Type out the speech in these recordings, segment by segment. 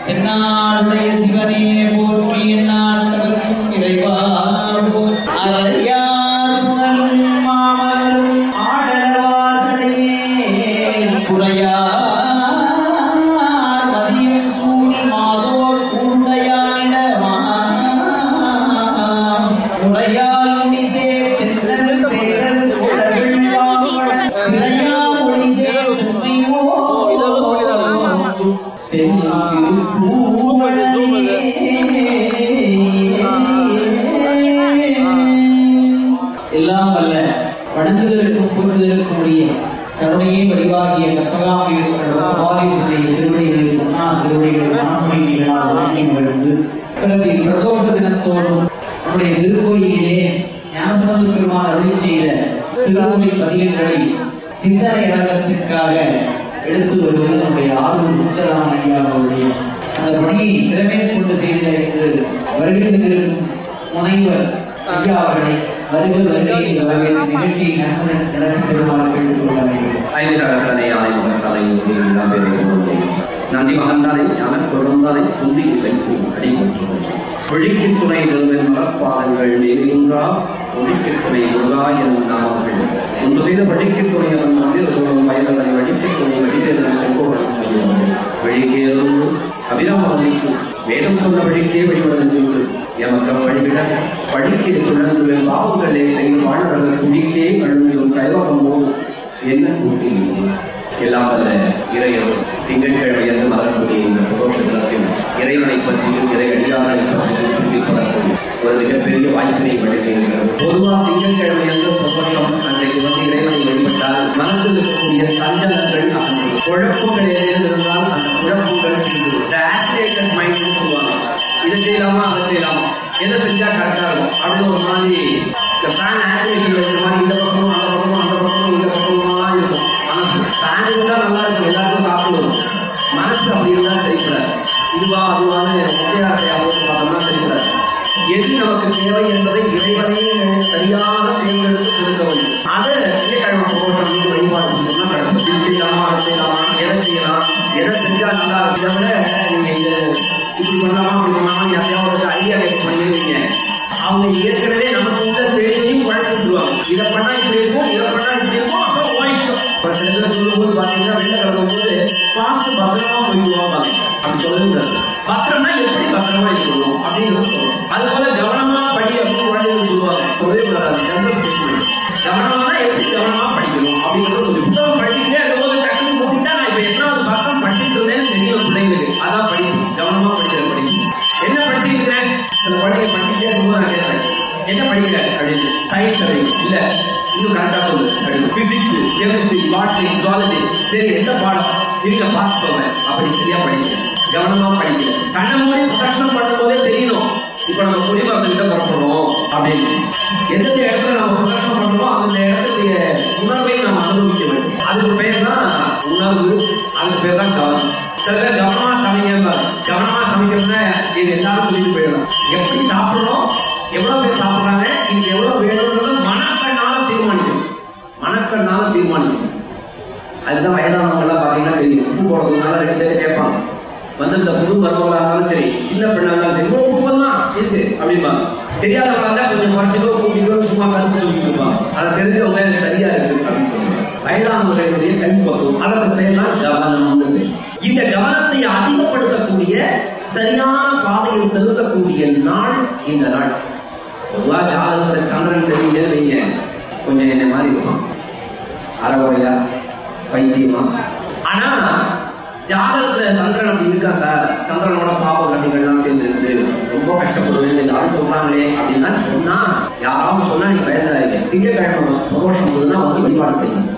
தென்னாடுடைய சிவனே போற்றி எந்நாட்டவர்க்கும் இறைவா போற்றி. அறையார் புனலும் மாமலரும் ஆடலவாசடையே குறையார் மதியம் சூடி மாதோர் கூண்டையானிடமா முறையால் முடி சேர் தென்னல் சேரல் சூழர்கள் வாமன் திரையா மொழி சேர் சுமை தென் எல்லாம் வல்ல வணங்குதலுக்கும் போற்றுதலுக்கும் உரிய கருணையை வடிவாகிய கற்பகாமியுடைய திருவடிகளில் முன்னாள் திருவடிகளில் மனமுறையினால் வாங்கி மகிழ்ந்து பிரதி பிரதோஷ தினத்தோறும் நம்முடைய திருக்கோயிலிலே ஞானசம்பந்த பெருமான் அருளி செய்த திருக்கோயில் பதிகங்களை சிந்தனை அரங்கத்திற்காக எடுத்து வருவது நம்முடைய ஆர்வம் முத்தராம ஐயா அவருடைய அந்த பணியை சிறமேற்கொண்டு செய்த என்று வருகின்றிருக்கும் முனைவர் ஐயா அவர்களை வருக வருகை என்ற வகையில் நிகழ்ச்சியை நண்பர்கள் சிறப்பு பெருமாறு கேட்டுக்கொள்வார்கள் ஐந்துகரத்தனை ஆய்முகத்தனை நந்தி மகந்தானை ஞான கொழுந்தானை துந்தியில் வைத்து அடிபட்டுள்ளது ஒழிக்கு துணை நிறுவன் மலர்பாதங்கள் நேரின்றா ஒழிக்கு துணை முருகா என்னும் நாமங்கள் முன்பு செய்த வழிக்கு துணை அவன் மந்திர தோறும் வயல்களை வழிக்கு துணை வழிதேர்தல் செல்போர்கள் வழிக்கேறும் அபிராம வழிக்கு வேதம் சொன்ன வழிக்கே வழிபடுவது எமக்கு வழிவிட வழிக்கே சுழன்று பாவங்களே செய்து வாழ்வர்கள் குடிக்கே அழுந்தும் கைவகம் போதும் என்ன கூட்டினீங்க எல்லாம் வல்ல இறையர் திங்கட்கிழமை என்று மலரக்கூடிய இந்த பிரதோஷ தினத்தில் இறைவனை பற்றியும் இறை அடியாரை பற்றியும் சிந்திப்பதற்கு ஒரு மிகப்பெரிய வாய்ப்பினை வழங்குகிறது பொதுவாக திங்கட்கிழமை என்று பிரதோஷம் அன்றைக்கு வந்து இறைவனை வழிபட்டால் மனதில் இருக்கக்கூடிய சஞ்சலங்கள் அகன்று குழப்பங்கள் ஏதேனும் இருந்தால் அந்த குழப்பங்கள் தீர்ந்து இந்த ஆசிரியேட்டட் மைண்ட் சொல்லுவாங்க இதை செய்யலாமா அதை செய்யலாமா எதை செஞ்சா கரெக்டா இருக்கும் அப்படின்னு ஒரு மாதிரி இந்த ஃபேன் ஆசிரியேஷன் வச்ச மாதிரி இந்த பக்கமும் அந்த பக்கமும் அந்த பக்கமும் இந்த பக்கமுமா இருக்கும் மனசு ஃபேன் இருந்தா நல்லா இருக்கும் எல்லாருக்கும் காப்பு வரும் மனசு அப்படி இருந்தா சரிப்படாது இதுவா அதுவான்னு முட்டையாட்டையா போட்டு பார்த்தோம்னா சரிப்படாது எது நமக்கு தேவை என்பதை இறைவனே சரியாக தேர்ந்தெடுத்து கொடுக்க வேண்டும் அதை திங்கட்கிழமை போட்டோம் நீங்க வழிபாடு செஞ்சோம்னா கிடைக்கும் இது செய்யலாமா அதை செய்யலாமா எதை செய்யலாம் எதை செஞ்சா நல்லா இருக்கும் இதை விட நீங்க இந்த இப்படி பண்ணலாமா அப்படி பண்ணலாமா யாரையாவது ஐடியா கேட்க பண்ணிருக்கீங்க அவங்க ஏற்கனவே நமக்கு உள்ள பேரையும் குழப்பி விட்டுருவாங்க இதை பண்ணா இப்படி இருக்கும் இதை பண்ணா இப்படி இருக்கும் அப்புறம் வாங்கிட்டோம் இப்ப சில பேர் சொல்லும்போது பாத்தீங்கன்னா வெளில கிளம்பும்போது பார்த்து பத்திரமா போயிடுவாங்க அப்படி சொல்லக்கூடாது பத்திரம்னா எப்படி பத்திரமா இருக்கணும் அப்படின்னு சொல்லணும் அது போல கவனமா படி அப்படின்னு குழந்தைகள் சொல்லுவாங்க சொல்லவே கூடாது ஜெனரல் ஸ்டேட்மெண்ட் கவனமா எப்படி கவனமா படிக்கணும் அப்படிங்கிறது சொல்லி புத்தகம் படிச்சுட்டே இருக்கும்போது டக்குனு கூட்டிட்டா நான் இப்ப எத்தனாவது பக்கம் படிச்சுட்டு இருந்தேன்னு தெரியல பிள்ளைங்களுக்கு அதான் படிக்கணும் கவனமா படிக்கிறது படிக்கணும் என்ன படிச்சுட்டு இருக்கிறேன் சில குழந்தைங்க படிச்சுட்டே இருக்கும்போது நான் கேட்கிறேன் என்ன படிக்கிற அப்படின்னு சயின்ஸ் அப்படின்னு இல்ல இன்னும் கரெக்டா சொல்லு அப்படின்னு பிசிக்ஸ் கெமிஸ்ட்ரி பாட்னி ஜுவாலஜி சரி எந்த பாடம் இருங்க பார்த்து சொல்றேன் அப்படி சரியா படிக்கிறேன் கவனமா படிக்கிறேன் கண்ணை மூடி பிரதர்ஷனம் பண்ணும்போதே தெரியணும் இப்ப நம்ம குடிமக்கள் கிட்ட புறப்படுறோம் அப்படின்னு எந்தெந்த இடத்துல நம்ம பிரதர்ஷனம் பண்றோமோ அந்த இடத்துடைய உணர்வை நம்ம அனுபவிக்க வேண்டும் அதுக்கு பேர் தான் உணர்வு அதுக்கு பேர் தான் கவனம் சில பேர் கவனமா சமைக்க கவனமா சமைக்கிறதுனா இது எல்லாரும் சொல்லிட்டு போயிடலாம் எப்படி சாப்பிடுறோம் எவ்வளவு பேர் சாப்பிடுறாங்க இது எவ்வளவு வேணும்ன்றது மனக்கண்ணால தீர்மானிக்கணும் மனக்கண்ணால தீர்மானிக்கணும் அதுதான் வயதானவங்க எல்லாம் பாத்தீங்கன்னா தெரியும் உப்பு போடுறதுனால ரெண்டு பேரும் கேட்பாங்க வந்து இந்த புது மருமகளா இருந்தாலும் சரி சின்ன பெண்ணா இருந்தாலும் சரி "ஓ, உப்பு தான் இருக்கு அப்படிம்பாங்க தெரியாதவங்க இருந்தா கொஞ்சம் குறைச்சிக்கோ கூட்டிக்கோ சும்மா கருத்து சொல்லிட்டு இருப்பாங்க அதை தெரிஞ்சவங்க எனக்கு சரியா இருக்கு அப்படின்னு சொல்லுவாங்க வயதானவர்களுடைய கை பக்குவம் அதற்கு பேர் தான் கவனம் வந்து இந்த கவனத்தை அதிகப்படுத்தக்கூடிய சரியான பாதையில் செலுத்தக்கூடிய நாள் இந்த நாள் பொதுவா ஜாதகத்துல சந்திரன் சரியில்லை வைங்க கொஞ்சம் என்ன மாதிரி இருக்கும் அறகுறையா பைத்தியமா ஆனா ஜாதகத்துல சந்திரன் அப்படி இருக்கா சார் சந்திரனோட பாப கட்டிகள்லாம் சேர்ந்து இருக்கு ரொம்ப கஷ்டப்படுவேன் எல்லாரும் சொல்றாங்களே அப்படின்னா சொன்னா யாராவது சொன்னா நீங்க பயந்துடாதீங்க திங்கக்கிழமை பிரதோஷம் போதுன்னா வந்து வழிபாடு செய்யணும்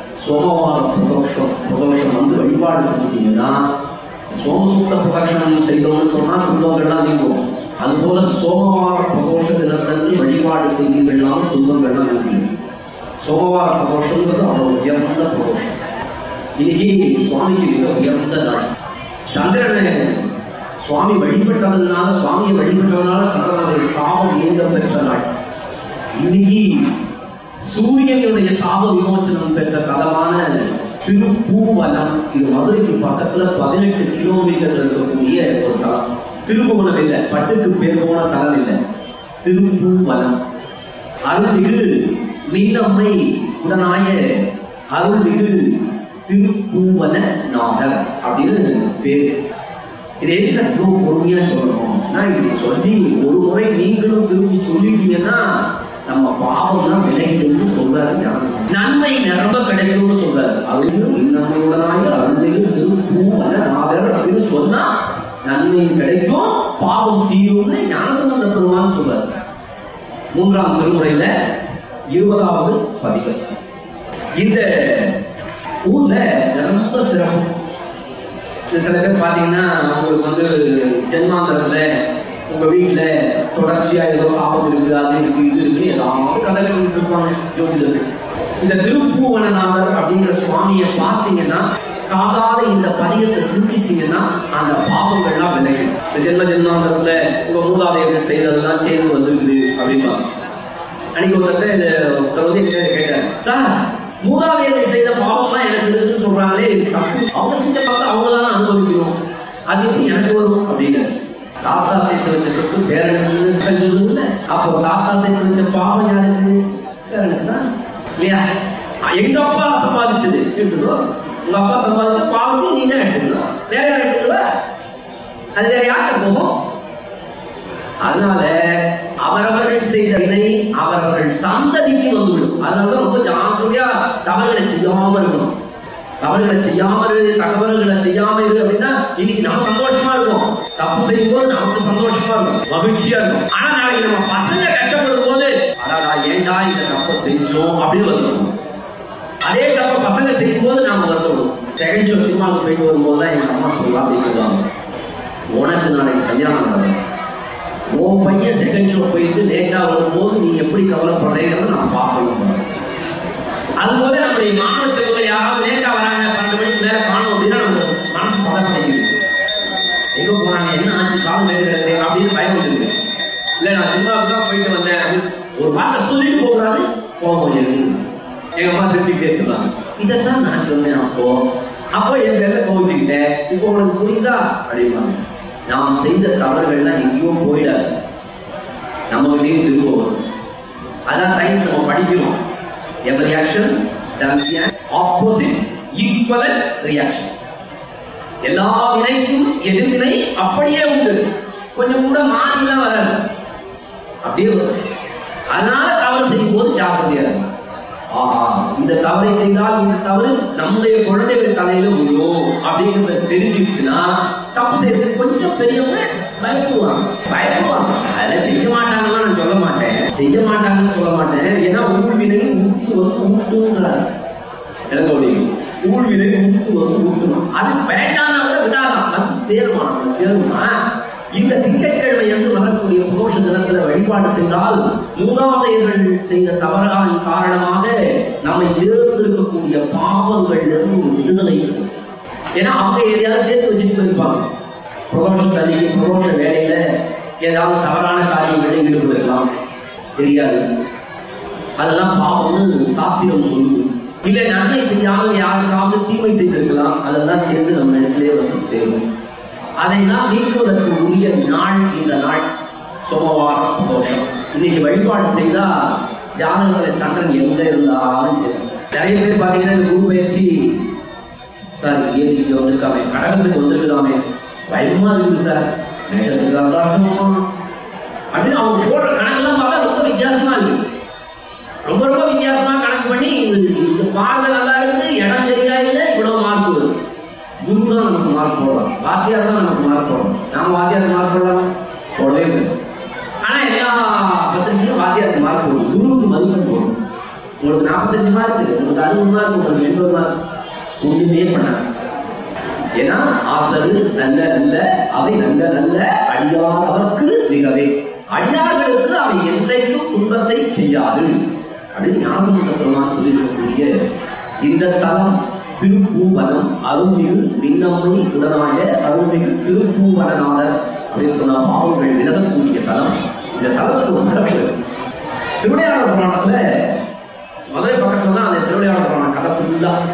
சோமவார பிரதோஷம் பிரதோஷம் வந்து வழிபாடு செஞ்சுட்டீங்கன்னா சோமசூக்த பிரதட்சணம் செய்தோம்னு சொன்னா துன்பங்கள்லாம் நீங்கும் அதுபோல சோமவார பிரதோஷ தினத்தன்று வழிபாடு செய்தீர்கள்னாலும் துன்பங்கள்லாம் நீங்கும் சோமவார பிரதோஷங்கிறது அவ்வளவு உயர்ந்த பிரதோஷம் இன்னைக்கு சுவாமிக்கு மிக உயர்ந்த நாள் சந்திரனை சுவாமி வழிபட்டதுனால சுவாமியை வழிபட்டதுனால சந்திரனுடைய சாபம் நீங்க பெற்ற நாள் இன்னைக்கு சூரியனுடைய சாப விமோச்சனம் பெற்ற தலமான திருப்பூவனம் இது மதுரைக்கு பக்கத்துல பதினெட்டு கிலோமீட்டர் இருக்கக்கூடிய ஒரு தலம் திருப்புவனம் இல்லை பட்டுக்கு பேர் போன தலம் இல்லை திருப்பூவனம் அருள்மிகு மீனம்மை உடனாய அருள்மிகு திருப்பூவன நாதர் அப்படின்னு பேரு இது எதுக்கு சார் இவ்வளவு பொறுமையா சொல்லணும் நான் இது சொல்லி ஒரு முறை நீங்களும் திரும்பி சொல்லிட்டீங்கன்னா நம்ம பாவம் தான் விலகிடுன்னு சொல்றாரு ஞானசம்பந்தர். நன்மை நிரம்ப கிடைக்கும்னு சொல்றாரு அருள் நன்மையுடனாய அருள்மிகு திருப்பூவன நாதர் அப்படின்னு சொன்னா நன்மை கிடைக்கும் பாவம் தீரும்னு ஞானசம்பந்த பெருமான் சொல்றாரு மூன்றாம் திருமுறையில இருபதாவது பதிகம் இந்த ஊர்ல ரொம்ப சிறப்பு இந்த சில பேர் பாத்தீங்கன்னா உங்களுக்கு வந்து ஜென்மாந்தரத்துல உங்க வீட்டுல தொடர்ச்சியா ஏதோ ஆபத்து இருக்கு அது இருக்கு இது இருக்கு ஏதாவது கதை கட்டிட்டு இருப்பாங்க ஜோதிடர்கள் இந்த திருப்பூவனநாதர் அப்படிங்கிற சுவாமியை பார்த்தீங்கன்னா காதால இந்த பதிகத்தை சிந்திச்சீங்கன்னா அந்த பாவங்கள்லாம் விலகும் இந்த ஜென்ம ஜென்மாந்தரத்துல உங்க மூதாதையர்கள் செய்ததெல்லாம் சேர்ந்து வந்திருக்குது அப்படிம்பாங்க அன்னைக்கு ஒருத்தர் இந்த ஒருத்தர் வந்து என்கிட்ட கேட்டார் சார் மூதாதையர்கள் செய்த பாவம்லாம் எனக்கு இருக்குன்னு சொல்றாங்களே இது தப்பு அவங்க செஞ்ச பார்த்து அவங்க தானே அனுபவிக்கணும் அது எப்படி எனக்கு வரும் அப்படின்னு தாத்தா சேர்த்து வச்ச சொத்து பேரனுக்கு சொல்லுதுல்ல அப்போ தாத்தா சேர்த்து வச்ச பாவம் யாருக்கு பேரனுக்கு தான் இல்லையா எங்க அப்பா சம்பாதிச்சது எடுத்துக்கணும் உங்க அப்பா சம்பாதிச்ச பாவத்தையும் நீ தான் எடுத்துக்கணும் வேற யார் எடுத்துக்கல அது வேற யார்கிட்ட போகும் அதனால அவரவர்கள் செய்த வினை அவரவர்கள் சந்ததிக்கு வந்துவிடும் அதனால ரொம்ப ஜாக்கிரதையா தவறுகளை செய்யாம இருக்கணும் தவறுகளை செய்யாம இரு தகவல்களை செய்யாம இரு அப்படின்னா இன்னைக்கு நம்ம சந்தோஷமா இருக்கும் தப்பு செய்யும் போது நமக்கு சந்தோஷமா இருக்கும் மகிழ்ச்சியா இருக்கும் ஆனா நாளைக்கு நம்ம பசங்க கஷ்டப்படும் போது அடாடா ஏன்டா இந்த தப்பை செஞ்சோம் அப்படின்னு வரும் அதே தப்ப பசங்க செய்யும் போது நாம வருத்தப்படும் செகண்ட் ஷோ சினிமாவுக்கு போயிட்டு வரும்போது தான் எங்க அம்மா சொல்லலாம் அப்படின்னு சொல்லுவாங்க உனக்கு நாளைக்கு கல்யாணம் நடக்கும் உன் பையன் செகண்ட் ஷோ போயிட்டு லேட்டா வரும்போது நீ எப்படி கவலைப்படுறேங்கிறத நான் பார்க்கணும் அதுபோல நம்முடைய மாணவ செல்வங்கள் யாராவது லேட்டா வராங்க பன்னெண்டு மணிக்கு மேல காணும் அப்படின்னா நம்ம மனசு பதப்படைக்குது எங்க போனாங்க என்ன ஆச்சு காலம் லேட் கிடக்கு அப்படின்னு பயம் வந்துருக்கு இல்ல நான் சினிமாவுக்கு தான் போயிட்டு வந்தேன் அப்படின்னு ஒரு வார்த்தை சொல்லிட்டு போகக்கூடாது போக எங்க அம்மா சிரிச்சுக்கிட்டே சொன்னாங்க இதைத்தான் நான் சொன்னேன் அப்போ அப்போ என் பேர்ல கோவிச்சுக்கிட்டேன் இப்போ உனக்கு புரியுதா அப்படிம்பாங்க நாம் செய்த தவறுகள்லாம் எங்கேயும் போயிடாது நம்ம கிட்டேயும் திரும்ப வரும் அதான் சயின்ஸ் நம்ம படிக்கிறோம் every action opposite equal and reaction எல்லா வினைக்கும் எதிர்வினை அப்படியே உண்டு கொஞ்சம் கூட மாறிலாம் வராது அப்படியே வரும் அதனால தவறு செய்யும் போது ஜாக்கிரதையா இருக்கும் ஆஹா இந்த தவறை செய்தால் இந்த தவறு நம்முடைய குழந்தைகள் தலையில விழும் அப்படிங்கிறத தெரிஞ்சிருச்சுன்னா தப்பு செய்யறதுக்கு கொஞ்சம் பெரியவங்க பயப்படுவாங்க பயப்படுவாங்க அதெல்லாம் செய்ய மாட்டாங்கன்னு நான் சொல்ல மாட்டேன் செய்ய மாட்டாங்கன்னு சொல்ல மாட்டேன் ஏன்னா ஊழ்வினை ஊட்டு வந்து ஊட்டுங்கிறார் இளங்கோடி ஊழ்வினை ஊட்டு வந்து ஊட்டணும் அது வேண்டாம்னா கூட விடாதான் வந்து சேருமா நம்ம சேருமா இந்த திங்கட்கிழமை என்று வரக்கூடிய புரோஷ தினத்துல வழிபாடு செய்தால் மூதாதையர்கள் செய்த தவறான் காரணமாக நம்மை சேர்ந்திருக்கக்கூடிய பாவங்கள் இருந்து ஒரு விடுதலை கிடைக்கும் ஏன்னா அவங்க எதையாவது சேர்த்து வச்சுட்டு போயிருப்பாங்க புரோஷ தனிக்கு புரோஷ வேலையில ஏதாவது தவறான காரியங்களில் ஈடுபட்டிருக்கலாம் தெரியாது அதெல்லாம் பாவம்னு சாத்திரம் சொல்லுது இல்ல நன்மை செய்யாமல் யாருக்காவது தீமை செய்திருக்கலாம் அதெல்லாம் சேர்ந்து நம்ம இடத்திலே வந்து சேரும் அதையெல்லாம் நீக்குவதற்கு உரிய நாள் இந்த நாள் சோமவார தோஷம் இன்னைக்கு வழிபாடு செய்தா ஜாதகத்துல சந்திரன் எங்க இருந்தாலும் சரி நிறைய பேர் பாத்தீங்கன்னா இந்த குரு பயிற்சி சார் ஏது இங்க வந்திருக்காமே கடகத்துக்கு வந்திருக்காமே பயமா இருக்குது சார் மேஷத்துக்கு அர்த்தாஷ்டமா அப்படின்னு அவங்க போடுற கணக்கெல்லாம் பார்த்தா ரொம்ப வித்தியாசமா இருக்கு ரொம்ப ரொம்ப வித்தியாசமா கணக்கு பண்ணி இந்த இந்த பார்வை நல்லா இருக்குது இடம் சரியா இல்லை இவ்வளவு மார்க் வரும் குரு தான் நமக்கு மார்க் போடலாம் வாத்தியார் தான் நமக்கு மார்க் போடணும் நாம வாத்தியார் மார்க் போடலாம் போடவே முடியாது ஆனா எல்லா பத்திரிக்கையும் வாத்தியாருக்கு மார்க் போடும் குருவுக்கு மதிப்பெண் போடும் உங்களுக்கு நாற்பத்தஞ்சு மார்க் உங்களுக்கு அறுபது மார்க் உங்களுக்கு எண்பது மார்க் ஒண்ணுமே பண்ணாங்க ஏன்னா ஆசரு நல்ல நல்ல அவை நல்ல நல்ல அடியார் அவர்க்கு மிகவே அடியார்களுக்கு அவை என்றைக்கும் துன்பத்தை செய்யாது அப்படின்னு ஞாசமுத்த பெருமான் சொல்லியிருக்கக்கூடிய இந்த தலம் திருப்பூவனம் அருள்மிகு மின்னம்மை உடனாய அருள்மிகு திருப்பூவனநாதர் அப்படின்னு சொன்ன பாவங்கள் விலகக்கூடிய தலம் இந்த தலத்துக்கு ஒரு சிறப்பு இருக்கு. திருவிளையாடல் புராணத்துல மதுரை பக்கத்துல தான் அந்த திருவிளையாடல் புராணம் கதை ஃபுல்லா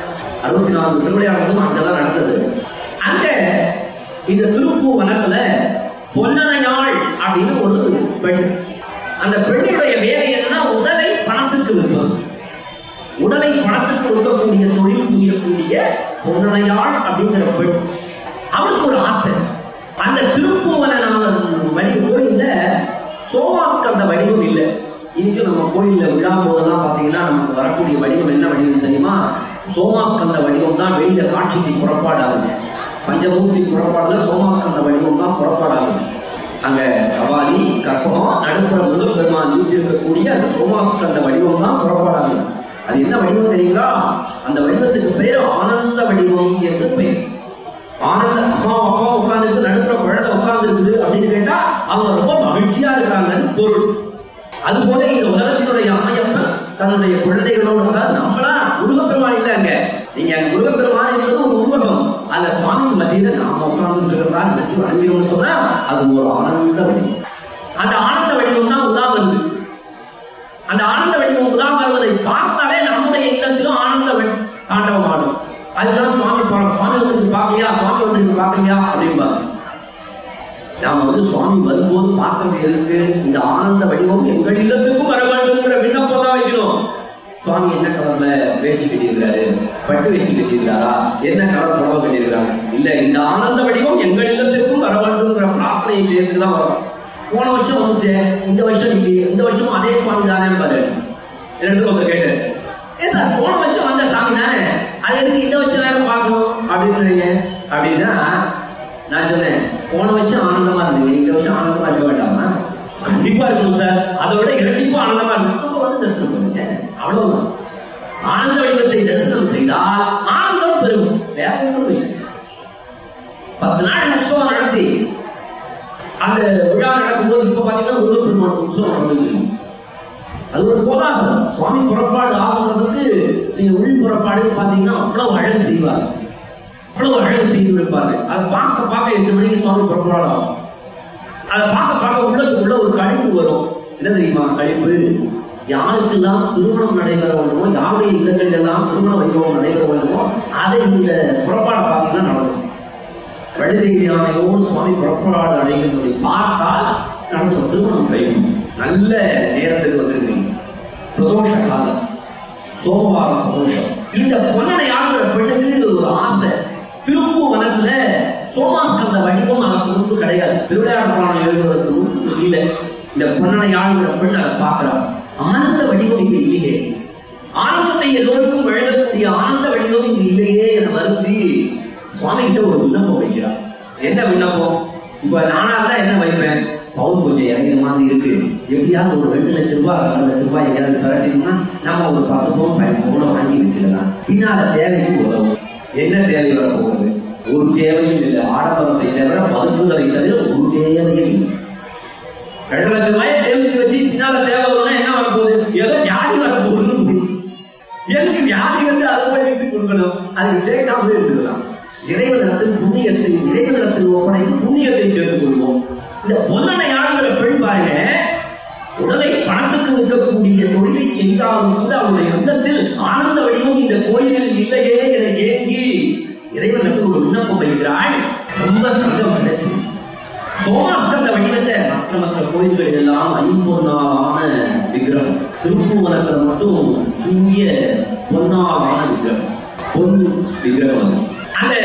அறுபத்தி நான்கு திருவிளையாடலும் அங்கதான் நடந்தது அங்க இந்த திருப்பூ வனத்துல பொன்னனையாள் அப்படின்னு ஒரு பெண் அந்த பெண்ணுடைய வேலை என்ன உடலை பணத்துக்கு விற்பது உடலை பணத்துக்கு விற்கக்கூடிய தொழில் புரியக்கூடிய பொன்னனையாள் அப்படிங்கிற பெண் அவளுக்கு ஒரு ஆசை அந்த திருப்பூவனான வடி கோயில்ல சோமாஸ்கந்த வடிவம் இல்லை இன்னைக்கு நம்ம கோயில்ல விழா போதெல்லாம் பாத்தீங்கன்னா நமக்கு வரக்கூடிய வடிவம் என்ன வடிவம் தெரியுமா சோமாஸ்கந்த வடிவம் தான் வெளியில காட்சிக்கு புறப்பாடாகுது பஞ்சமூர்த்தி புறப்பாடுல சோமாஸ்கந்த வடிவம் தான் புறப்பாடாகுது அங்க கபாலி கற்பகம் நடுப்புற முதல் பெருமான் இருக்கக்கூடிய அந்த சோமாஸ்கந்த வடிவம் தான் புறப்பாடாகுது அது என்ன வடிவம் தெரியுங்களா அந்த வடிவத்துக்கு பேர் ஆனந்த வடிவம் என்று பெயர் ஆனந்த அம்மா அப்பா உட்கார்ந்து நடுப்புற குழந்தை உட்கார்ந்து இருக்குது அப்படின்னு கேட்டா அவங்க ரொம்ப மகிழ்ச்சியா இருக்கிறாங்கன்னு பொருள் அது போல இந்த உலகத்தினுடைய அம்மையப்பன் தன்னுடைய குழந்தைகளோட உட்கார்ந்து நம்மளா முருகப்பெருமான் இல்ல அங்க நீங்க அங்க முருகப்பெருமான் என்பது ஒரு உருவகம் அந்த சுவாமிக்கு மத்தியில நாம உட்கார்ந்து இருக்கிறதா நினைச்சு வணங்கினோம்னு சொன்னா அது ஒரு ஆனந்த வடிவம் அந்த ஆனந்த வடிவம் தான் உலா வருது அந்த ஆனந்த வடிவம் உலா வருவதை பார்த்தாலே நம்முடைய இல்லத்திலும் ஆனந்த வெ- தாண்டவம் ஆடும் அதுதான் சுவாமி போறோம் சுவாமி வந்து பார்க்கலையா சுவாமி வந்து பார்க்கலையா அப்படிம்பாங்க நாம வந்து சுவாமி வரும்போது பார்க்க எதுக்கு இந்த ஆனந்த வடிவம் எங்கள் இல்லத்துக்கும் வர வேண்டும்ங்கிற விண்ணப்பம் தான் வைக்கணும் சுவாமி என்ன கலர்ல வேஷ்டி கட்டியிருக்காரு பட்டு வேஷ்டி கட்டியிருக்காரா என்ன கலர் புடவை கட்டியிருக்காங்க இல்ல இந்த ஆனந்த வடிவம் எங்கள் இல்லத்திற்கும் வர வேண்டும்ங்கிற பிரார்த்தனையை செய்யறதுக்கு தான் வரும் போன வருஷம் வந்துச்சே இந்த வருஷம் இல்லையே இந்த வருஷம் அதே சுவாமி தானே பாரு ரெண்டு ஒருத்தர் கேட்டு ஏ சார் போன வருஷம் வந்த சாமி தானே அது எதுக்கு இந்த வருஷம் வேற பார்க்கணும் அப்படின்றீங்க அப்படின்னா நான் சொன்னேன் போன வருஷம் ஆனந்தமா இருந்தீங்க இந்த வருஷம் ஆனந்தமா இருக்க வேண்டாமா கண்டிப்பா இருக்கணும் சார் அதை விட இரட்டிப்பு ஆனந்தமா இருக்கும் அப்ப வந்து தரிசனம் பண்ணுங்க அவ்வளவுதான் ஆனந்த வடிவத்தை தரிசனம் செய்தால் ஆனந்தம் பெருகும் வேற ஒன்றும் இல்லை பத்து நாள் உற்சவம் நடத்தி அந்த விழா நடக்கும்போது இப்ப பாத்தீங்கன்னா முருகப்பெருமான் உற்சவம் நடந்துருக்கு அது ஒரு கோலாகலம் சுவாமி புறப்பாடு ஆகுறதுக்கு நீங்க உள் புறப்பாடு பாத்தீங்கன்னா அவ்வளவு அழகு செய்வார் அவ்வளவு அழகு செய்து வைப்பாரு அதை பார்க்க பார்க்க எட்டு மணிக்கு சுவாமி புறப்பாடு ஆகும் அதை பார்க்க பார்க்க உள்ளத்துக்குள்ள ஒரு கழிப்பு வரும் என்ன தெரியுமா கழிப்பு யாருக்கெல்லாம் திருமணம் நடைபெற வேண்டுமோ யாருடைய இல்லங்கள் எல்லாம் திருமண வைபவம் நடைபெற வேண்டுமோ அதை இந்த புறப்பாடை பார்த்தீங்கன்னா நடக்கும் வழிதேவியானையோடு சுவாமி புறப்பாடு அடைகின்றதை பார்த்தால் நடந்து திருமணம் கைவிடும் நல்ல நேரத்துக்கு வந்திருக்கிறீங்க பிரதோஷ காலம் சோமவாரம் பிரதோஷம் இந்த பொன்னடையாங்கிற பெண்ணுக்கு இது ஒரு ஆசை திருப்பூர் வனத்துல சோமாஸ்கந்த வடிவம் அதற்கு முன்பு கிடையாது திருவிளையாடு புராணம் எழுதுவதற்கு முன்பு இல்லை இந்த பொன்னடையாங்கிற பெண் அதை பார்க்கிறார் ஆனந்த வடிவம் இங்க இல்லையே ஆனந்தத்தை எல்லோருக்கும் வழங்கக்கூடிய ஆனந்த வடிவம் இங்கு இல்லையே என வருந்தி சுவாமி கிட்ட ஒரு விண்ணப்பம் வைக்கிறார் என்ன விண்ணப்பம் இப்ப நானா தான் என்ன வைப்பேன் பவுன் கொஞ்சம் இறங்கின மாதிரி இருக்கு எப்படியாவது ஒரு ரெண்டு லட்சம் ரூபாய் ரெண்டு லட்சம் ரூபாய் எங்கேயாவது கரட்டினா நம்ம ஒரு பத்து பவுன் பதினஞ்சு பவுனை வாங்கி வச்சிடலாம் பின்னால தேவைக்கு உதவும் என்ன தேவை வர போகுது ஒரு தேவையும் இல்லை ஆடம்பரத்தை தவிர மருத்துவரை தவிர ஒரு தேவையும் இல்லை ரெண்டு லட்சம் ரூபாயை சேமிச்சு வச்சு பின்னால தேவை வரும்னா என்ன வரப்போகுது ஏதோ வியாதி வரப்போகுதுன்னு புரியுது. எதுக்கு வியாதி வந்து அதை போய் வைத்து கொடுக்கணும் அதுக்கு சேர்க்காம இருக்கலாம் இறைவனிடத்தில் புண்ணியத்தை இறைவனிடத்தில் ஒப்படைத்து புண்ணியத்தை சேர்த்துக் கொள்வோம் இந்த பொன்னணையாளுங்கிற பெண் பாருங்க உடலை பணத்துக்கு விற்கக்கூடிய தொழிலை செய்தாலும் கூட அவருடைய உள்ளத்தில் ஆனந்த வடிவம் இந்த கோயிலில் இல்லையே என ஏங்கி இறைவனுக்கு ஒரு விண்ணப்பம் வைக்கிறாள் ரொம்ப தங்கம் கிடைச்சு சோமாஸ்கந்த வடிவத்தை மற்ற மற்ற கோயில்கள் எல்லாம் ஐம்பொன்னாலான விக்கிரகம் திருப்பூவனத்துல மட்டும் தூய பொன்னாலான விக்கிரகம் பொன் விக்கிரகம் அது. அந்த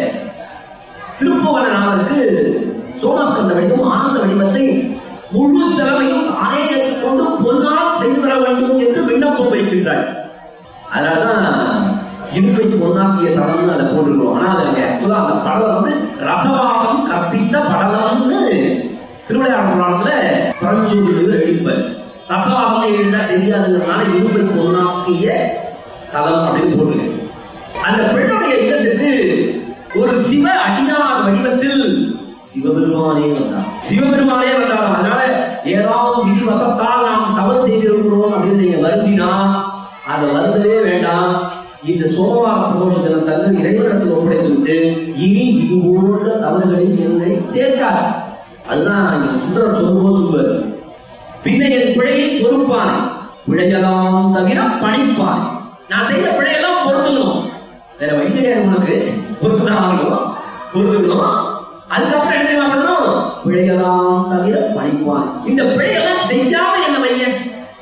திருப்புவனாருக்கு சோமாஸ்கந்த வடிவம் ஆனந்த வடிவத்தை முழு செலவையும் தானே ஏற்றுக்கொண்டு பொன்னால் செய்து தர வேண்டும் என்று விண்ணப்பம் வைக்கின்றாள் அதனாலதான் இருப்பை பொன்னாக்கிய தளம்னு அதை போட்டிருக்கோம் ஆனா அது ஆக்சுவலா அந்த படலம் வந்து ரசவாகம் கற்பித்த படலம்னு திருவிளையாடல் புராணத்துல பரஞ்சோதியில் எழுப்பர் ரசவாகம் எழுந்தா தெரியாதுங்கிறதுனால இருப்பை பொன்னாக்கிய தலம் அப்படின்னு போட்டிருக்கேன் அந்த பெண்ணுடைய இல்லத்துக்கு ஒரு சிவ அடியார் வடிவத்தில் சிவபெருமானே வந்தார் சிவபெருமானே வந்தார் அதனால ஏதாவது விதிவசத்தால் நாம் தவறு செய்திருக்கிறோம் அப்படின்னு நீங்க வருந்தினா அதை வருந்தவே வேண்டாம் இந்த சோமவார பிரதோஷ தினம் தந்து இறைவனிடத்தில் ஒப்படைத்து விட்டு இனி இது போன்ற தவறுகளில் என்னை சேர்க்காது அதுதான் இங்க சுந்தரர் சொல்லும்போது சொல்லுவார் பின்ன என் பிழையை பொறுப்பானே பிழையெல்லாம் தவிர பணிப்பானே நான் செய்த பிழையெல்லாம் பொறுத்துக்கணும் வேற வழி கிடையாது உனக்கு பொறுத்துதான் ஆகணும் பொறுத்துக்கணும் அதுக்கப்புறம் என்ன தெரியுமா பண்ணணும் பிழையெல்லாம் தவிர பணிப்பான் இந்த பிழையெல்லாம் செய்யாம என்ன வையன்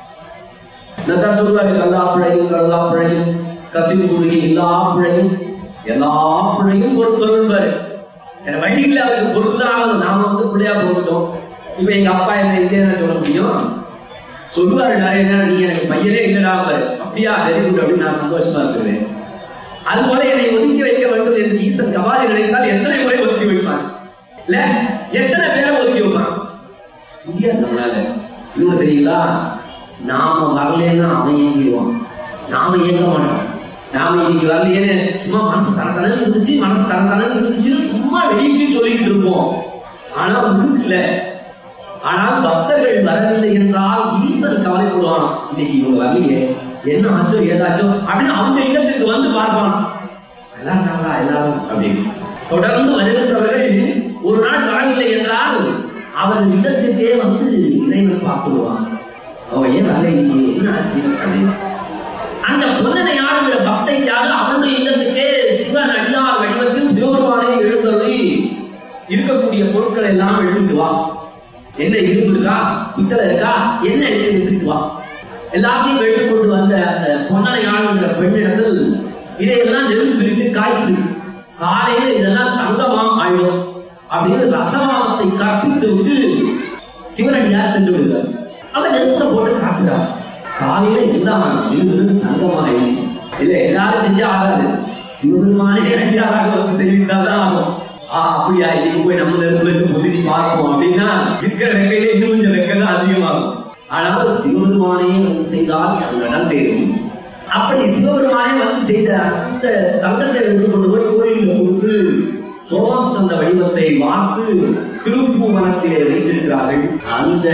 இதான் சொல்லுவாரு கல்லா பிழையும் கல்லா பிழையும் கசிவு குறுகி எல்லா பிழையும் எல்லா பிழையும் பொறுத்தொருள்வாரு வேற வழி இல்ல அவருக்கு பொறுத்துதான் ஆகணும் நாம வந்து பிள்ளையா போகட்டும் இப்ப எங்க அப்பா என்ன இல்லையா சொல்ல முடியும் சொல்லுவாரு நிறைய நேரம் நீ எனக்கு பையனே இல்லடா பாரு அப்படியா வெரி குட் அப்படின்னு நான் சந்தோஷமா இருக்கிறேன் அது போல என்னை ஒதுக்கி வைக்க வேண்டும் என்று ஈசன் கபாலி நினைத்தால் எத்தனை முறை ஒதுக்கி வைப்பான் இல்ல எத்தனை பேரை ஒதுக்கி வைப்பான் முடியாது நம்மளால இன்னும் தெரியுங்களா நாம வரலன்னா அவன் இயங்கிடுவான் நாம இயங்க மாட்டோம் நாம இன்னைக்கு வரலையேன்னு சும்மா மனசு தரத்தனு இருந்துச்சு மனசு தரத்தனு இருந்துச்சு சும்மா வெளியே சொல்லிக்கிட்டு இருப்போம் ஆனா உள்ளுக்குல ஆனால் பக்தர்கள் வரவில்லை என்றால் ஈசன் கவலைப்படுவான் இன்னைக்கு இவங்க வரலையே என்ன ஆச்சோ ஏதாச்சோ அப்படின்னு அவங்க இல்லத்திற்கு வந்து பார்ப்பான் எல்லாம் இருக்காங்களா எல்லாரும் அப்படின்னு தொடர்ந்து வருகின்றவர்கள் ஒரு நாள் வரவில்லை என்றால் அவர்கள் இல்லத்திற்கே வந்து இறைவன் பார்த்துடுவான் அவன் ஏன் வரல இன்னைக்கு என்ன ஆச்சு அப்படின்னு அந்த பொன்னனை ஆளுங்கிற பக்தைக்காக அவனுடைய இல்லத்துக்கே சிவன் அடியார் வடிவத்தில் சிவபெருமானை எழுந்தருளி இருக்கக்கூடிய பொருட்களை எல்லாம் எழுதிட்டு வா என்ன இரும்பு இருக்கா பித்தளை இருக்கா என்ன இருக்கு எடுத்துட்டு வா எல்லாத்தையும் எடுத்து கொண்டு வந்த அந்த பொன்னனை ஆளுங்கிற பெண்ணிடத்தில் இதையெல்லாம் நெருப்பிட்டு காய்ச்சு காலையில இதெல்லாம் தங்கமா ஆயிடும் அப்படின்னு ரசவாதத்தை கற்பித்து விட்டு சிவனடியார் சென்று விடுகிறார் அவன் நெருப்புல போட்டு காய்ச்சுறான் காலையில எல்லாம் இருந்து தங்கமா ஆயிடுச்சு இல்ல எல்லாரும் செஞ்சா ஆகாது சிவபெருமானே அடியாராக வந்து செய்வித்தால் தான் ஆகும் ஆ அப்படியா இன்னைக்கு போய் நம்ம நெருப்புல இருந்து முசிறி பார்ப்போம் அப்படின்னா இருக்கிற வெக்கையில இன்னும் கொஞ்சம் வெக்கை தான் அதிகமாகும் ஆனால் சிவபெருமானே வந்து செய்தால் அது நடந்தேறும் அப்படி சிவபெருமானே வந்து செய்த அந்த தங்கத்தை எடுத்து கொண்டு போய் கோயிலில் கொடுத்து சோமாஸ்கந்த வடிவத்தை வார்த்து திருப்பூவனத்திலே வைத்திருக்கிறார்கள் அந்த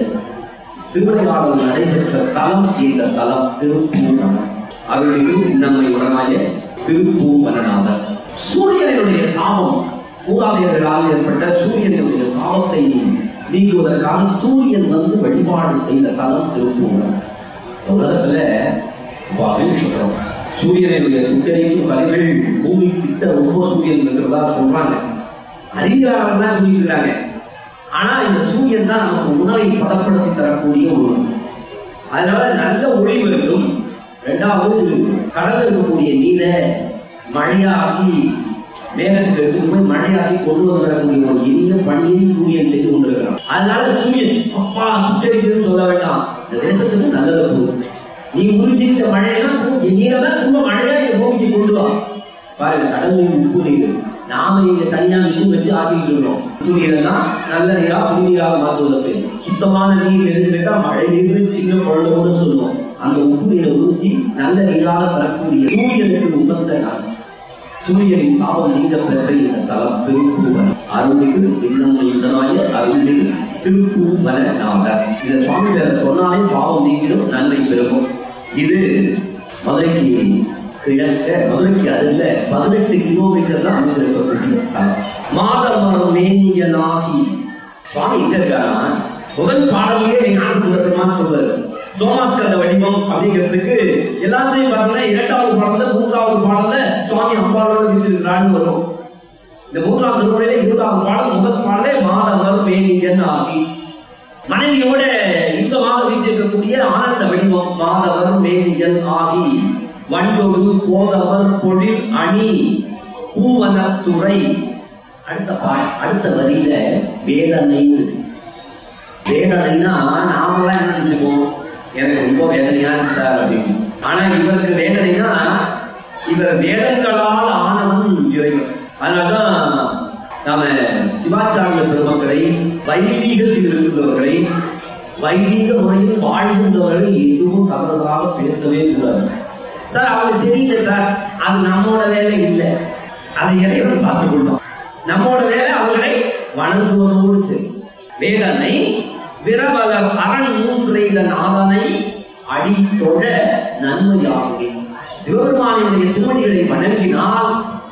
திருவிளையாடல் நடைபெற்ற தலம் இந்த தலம் திருப்பூவனம் அவர்களுக்கு நம்மை உடனாய திருப்பூவனநாதர் சூரியனுடைய சாபம் மூதாதையர்களால் ஏற்பட்ட சூரியனுடைய சாபத்தை நீக்குவதற்காக சூரியன் வந்து வழிபாடு செய்த தலம் திருப்பூவனம் உலகத்துல ரொம்ப அபிஷேகம் சூரியனுடைய சுட்டரிக்கும் கலைகள் பூமி கிட்ட ரொம்ப சூரியன் இருக்கிறதா சொல்றாங்க அறிவியலாளர்கள் தான் சொல்லியிருக்கிறாங்க ஆனா இந்த சூரியன் தான் நமக்கு உணவை பதப்படுத்தி தரக்கூடிய ஒரு அதனால நல்ல ஒளி வேண்டும் ரெண்டாவது கடல் இருக்கக்கூடிய நீரை மழையாக்கி மேகத்துக்கு எடுத்து போய் மழையாக்கி கொண்டு வந்து வரக்கூடிய ஒரு இனிய பணியை சூரியன் செய்து கொண்டிருக்கிறான் அதனால சூரியன் அப்பா சுட்டரிக்குதுன்னு சொல்ல வேண்டாம் இந்த தேசத்துக்கு நல்லதை போகும் நீ உறிஞ்சிட்ட மழையெல்லாம் பூ- நீரெல்லாம் திரும்ப மழையா இந்த பூமிக்கு கொண்டு வா பாருங்க கடல் நீர் உப்பு நீர் நாம இங்க தனியா மிஷின் வச்சு ஆக்கிட்டு இருக்கோம் உப்பு நீரெல்லாம் நல்ல நீரா புது நீராக மாற்றுவதற்கு சுத்தமான நீர் எதுன்னு கேட்டா மழை நீர் சின்ன குழந்தை கூட சொல்லுவோம் அந்த உப்பு நீரை ஊற்றி நல்ல நீராக தரக்கூடிய சூரியனுக்கு உகந்த நாள் சூரியனின் சாபம் நீங்க பெற்ற இந்த தலம் திருப்பூவன் அருள்மிகு இன்னமை உடனாய அருள்மிகு திருப்பூவனநாதர் இந்த சுவாமி பேரை சொன்னாலே பாவம் நீங்கிடும் நன்மை பெருகும் இது மதுரைக்கு கிழக்க மதுரைக்கு அருகில பதினெட்டு கிலோமீட்டர் தான் அமைந்திருக்கக்கூடிய தலம் மாதமரம் மேனியனாகி சுவாமி எங்க இருக்காரா முதல் பாடலையே எங்க ஆசைப்படுறதுமான்னு சொல்றாரு சோமாஸ்கந்த வடிவம் அப்படிங்கிறதுக்கு எல்லாத்தையும் பார்த்தீங்கன்னா இரண்டாவது பாடல்ல மூன்றாவது பாடல்ல சுவாமி அம்பாளோட வச்சிருக்கிறான்னு வரும் இந்த மூன்றாம் திருமுறையில இருபதாவது பாடல் முதல் பாடலே மாதவர் மேனியன் ஆகி மனைவியோட இன்பமாக வீற்றிருக்கக்கூடிய ஆனந்த வடிவம் மாதவர் மேனியன் ஆகி வண்டொடு போதவர் பொழில் அணி பூவனத்துறை அடுத்த பா அடுத்த வரியில வேதனை வேதனைனா நாமெல்லாம் என்ன நினைச்சுப்போம் எனக்கு ரொம்ப வேதனையா இருக்கு சார் அப்படின்னு ஆனா இவருக்கு வேதனைனா இவர் வேதங்களால் ஆனவன் இறைவன் அதனாலதான் நாம சிவாச்சாரிய பெருமக்களை வைதீகத்தில் இருக்கின்றவர்களை வைதீக முறையில் வாழ்கின்றவர்களை எதுவும் தவறுதலாக பேசவே கூடாது சார் அவங்க சரியில்லை சார் அது நம்மோட வேலை இல்லை அதை இறைவன் பார்த்துக் கொள்ளும் நம்மோட வேலை அவர்களை வணங்குவதோடு சரி வேதனை விரவலர் அரண் மூன்றெய்த நாதனை அடித்தொழ நன்மையாகுமே சிவபெருமானினுடைய திருவடிகளை வணங்கினால்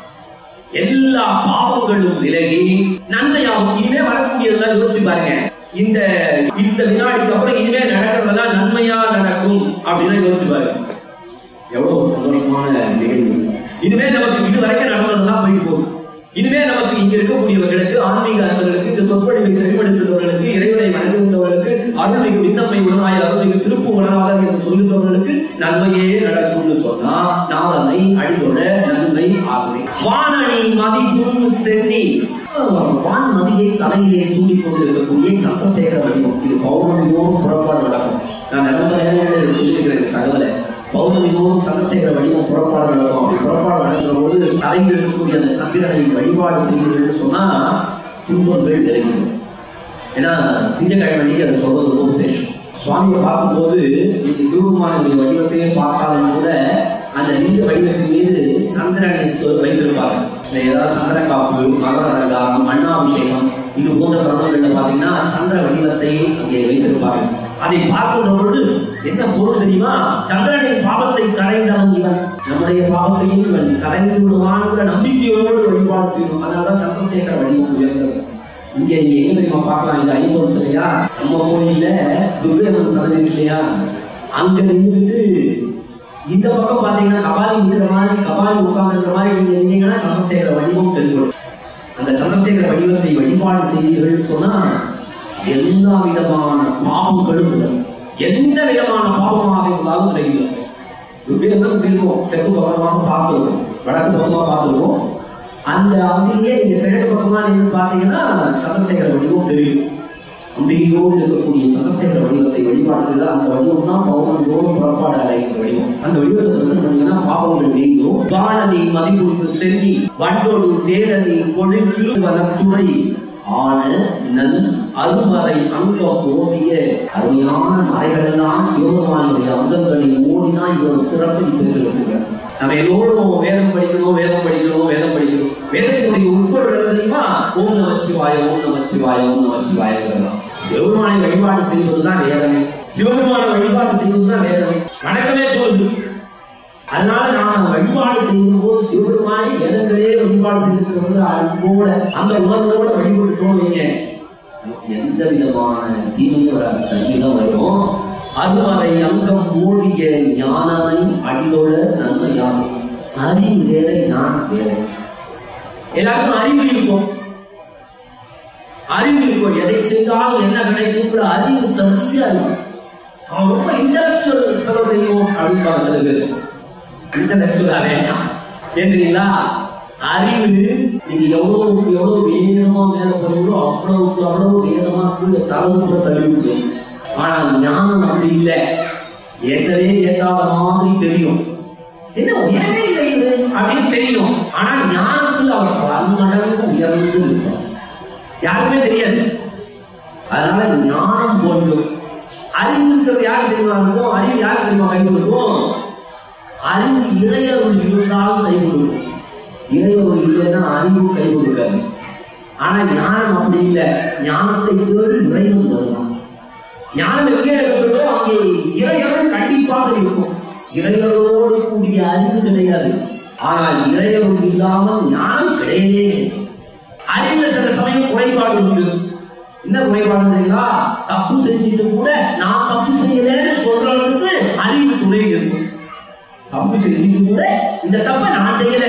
எல்லா பாவங்களும் விலகி நன்மையாகும் இனிமே வரக்கூடியதெல்லாம் யோசிச்சு பாருங்க இந்த இந்த வினாடிக்கு அப்புறம் இனிமே நடக்கிறதெல்லாம் நன்மையா நடக்கும் அப்படின்னு யோசிச்சு பாருங்க எவ்வளவு சந்தோஷமான நிகழ்வு இனிமே நமக்கு இது வரைக்கும் நடந்ததெல்லாம் போயிட்டு போகும் இனிமே நமக்கு இங்க இருக்கக்கூடியவர்களுக்கு ஆன்மீக அன்பர்களுக்கு இந்த சொற்பொழிவை செவிமடுக்கிறவர்களுக்கு இறைவனை வணங்குகின்றவர்களுக்கு அருள்மிகு விண்ணம்மை உணவாய் அருள்மிகு திருப்பு உணராதர் என்று சொல்லுகிறவர்களுக்கு நன்மையே நடக்கும்னு சொன்னா நாதனை அடியோட நன்மை ஆகுமே வானணி மதிப்பும் சென்னி வான் நதியை தலையிலே சூடிக் கொண்டிருக்கக்கூடிய சந்திரசேகர வடிவம் இது பௌர்ணமியோடும் புறப்பாடு நடக்கும் நான் நிறைய நேரங்களில் சொல்லியிருக்கிறேன் இந்த தகவலை பௌர்ணமியோடும் சந்திரசேகர வடிவம் புறப்பாடு நடக்கும் அப்படி புறப்பாடு நடக்கிற போது தலையில் இருக்கக்கூடிய அந்த சந்திரனை வழிபாடு செய்கிறீர்கள் சொன்னா துன்பங்கள் விலகிடும் ஏன்னா திங்கக்கிழமை அன்னைக்கு அதை சொல்றது ரொம்ப விசேஷம் சுவாமியை பார்க்கும்போது நீங்க சிவபெருமானுடைய வடிவத்தையே பார்த்தாலும் கூட அந்த லிங்க வடிவத்தின் மீது சந்திரனை சொ- வைத்திருப்பாங்க இந்த ஏதாவது சந்திர காப்பு மகர அலங்காரம் மண்ணாபிஷேகம் இது போன்ற தருணங்கள்ல பாத்தீங்கன்னா சந்திர வடிவத்தை அங்கே வைத்திருப்பாங்க அதை பார்க்கின்ற பொழுது என்ன பொருள் தெரியுமா சந்திரனின் பாவத்தை கரைந்தவன் இவன் நம்முடைய பாவத்தையும் இவன் கரைந்து விடுவான்ங்கிற நம்பிக்கையோடு வழிபாடு செய்யணும் அதனாலதான் சந்திரசேகர வடிவம் உயர்ந்தது இங்க நீங்க எங்க தெரியுமா பார்க்கலாம் இந்த ஐம்பது சிலையா நம்ம கோயில்ல துர்கேவன் சன்னதி இருக்கு இல்லையா அங்க நின்றுட்டு இந்த பக்கம் பாத்தீங்கன்னா கபாலி இருக்கிற மாதிரி கபாலி உட்கார்ந்துருக்கிற மாதிரி நீங்க இருந்தீங்கன்னா சந்திரசேகர வடிவம் தென்படும் அந்த சந்திரசேகர வடிவத்தை வழிபாடு செய்தீர்கள் சொன்னா எல்லா விதமான பாவங்களும் விலகும். எந்த விதமான பாவமாக இருந்தாலும் விலகிடும் துர்கேவன் இப்படி இருக்கும் தெற்கு பக்கமாக பார்த்துருக்கோம் வடக்கு பக்கமாக பார்த்துருக்கோம் அந்த அம்பிகையே நீங்க கிழக்கு பக்கமா நின்று பார்த்தீங்கன்னா சந்திரசேகர வடிவம் தெரியும் அம்பிகையோடு இருக்கக்கூடிய சந்திரசேகர வடிவத்தை வழிபாடு செய்தால் அந்த வடிவம் தான் பௌர்ணமியோடு புறப்பாடு அடைகிற வடிவம் அந்த வடிவத்தை தரிசனம் பண்ணீங்கன்னா பாவங்கள் நீங்கும் வானதி மதிப்புக்கு செல்வி வண்டோடு தேரதி பொழுதி வனத்துறை ஆன நல் அருமறை அங்க போதிய அருமையான மறைகளெல்லாம் சிவபெருமானுடைய அங்கங்களை ஓடினா இவ்வளவு சிறப்பை பெற்றிருக்கிறார் நம்ம எல்லோரும் வேதம் படிக்கணும் வேதம் படிக்கணும் வேதம் படிக்கணும் வேதத்தினுடைய உட்பொருள் என்ன தெரியுமா ஓம் நமச்சிவாய ஓம் நமச்சிவாய ஓம் நமச்சிவாயங்கிறதா சிவபெருமானை வழிபாடு செய்வதுதான் வேதமே சிவபெருமானை வழிபாடு செய்வதுதான் வேதமே வணக்கமே சொல்லுது அதனால நாம வழிபாடு செய்யும் போது சிவபெருமானை வேதங்களே வழிபாடு செய்திருக்கிறது அன்போட அந்த உணர்வோட வழிபட்டுட்டோம் நீங்க நமக்கு எந்த விதமான தீமையோட தன்மைதான் வரும் அது அதை அங்கம் மூடிய ஞானனை அடியோட நன்மையாகும் அறிவு வேற ஞானம் வேற எல்லாருக்கும் அறிவு இருக்கும் அறிவு இருக்கும் எதை செய்தாலும் என்ன கிடைக்குங்கிற அறிவு சரியா இருக்கும் அவன் ரொம்ப இன்டலெக்சுவல் சொல்ல தெரியும் அப்படின்னு சில பேர் இன்டலெக்சுவலா வேண்டாம் ஏன்றீங்களா அறிவு நீங்க எவ்வளவு எவ்வளவு வேகமா மேல போறீங்களோ அவ்வளவுக்கு அவ்வளவு வேகமா கீழே தளவு தள்ளி விடும் ஆனா ஞானம் அப்படி இல்லை ஏற்கனவே ஏற்காத மாதிரி தெரியும் என்ன உயரவே இல்லை இது அப்படின்னு தெரியும் ஆனா ஞானத்தில் அவர் பல மடங்கு உயர்ந்து இருப்பார் யாருக்குமே தெரியாது அதனால ஞானம் போன்றும் அறிவுங்கிறது யார் தெரியுமா இருக்கும் அறிவு யார் தெரியுமா கை கொடுக்கும் அறிவு இறையருள் இருந்தாலும் கை கொடுக்கும் இறையருள் இல்லைன்னா அறிவு கை கொடுக்காது ஆனா ஞானம் அப்படி இல்லை ஞானத்தை தேடி இறைவன் வருவான் ஞானம் எங்கே இருக்கிறதோ அங்கே இறையருள் கண்டிப்பாக இருக்கும் இறையரோடு கூடிய அறிவு கிடையாது ஆனால் இறையருள் இல்லாமல் ஞானம் கிடையவே கிடையாது அறிவுல சில சமயம் குறைபாடு உண்டு என்ன குறைபாடு தெரியுங்களா தப்பு செஞ்சுட்டு கூட நான் தப்பு செய்யலன்னு சொல்றதுக்கு அறிவு துணை இருக்கும் தப்பு செஞ்சுட்டு கூட இந்த தப்பை நான் செய்யல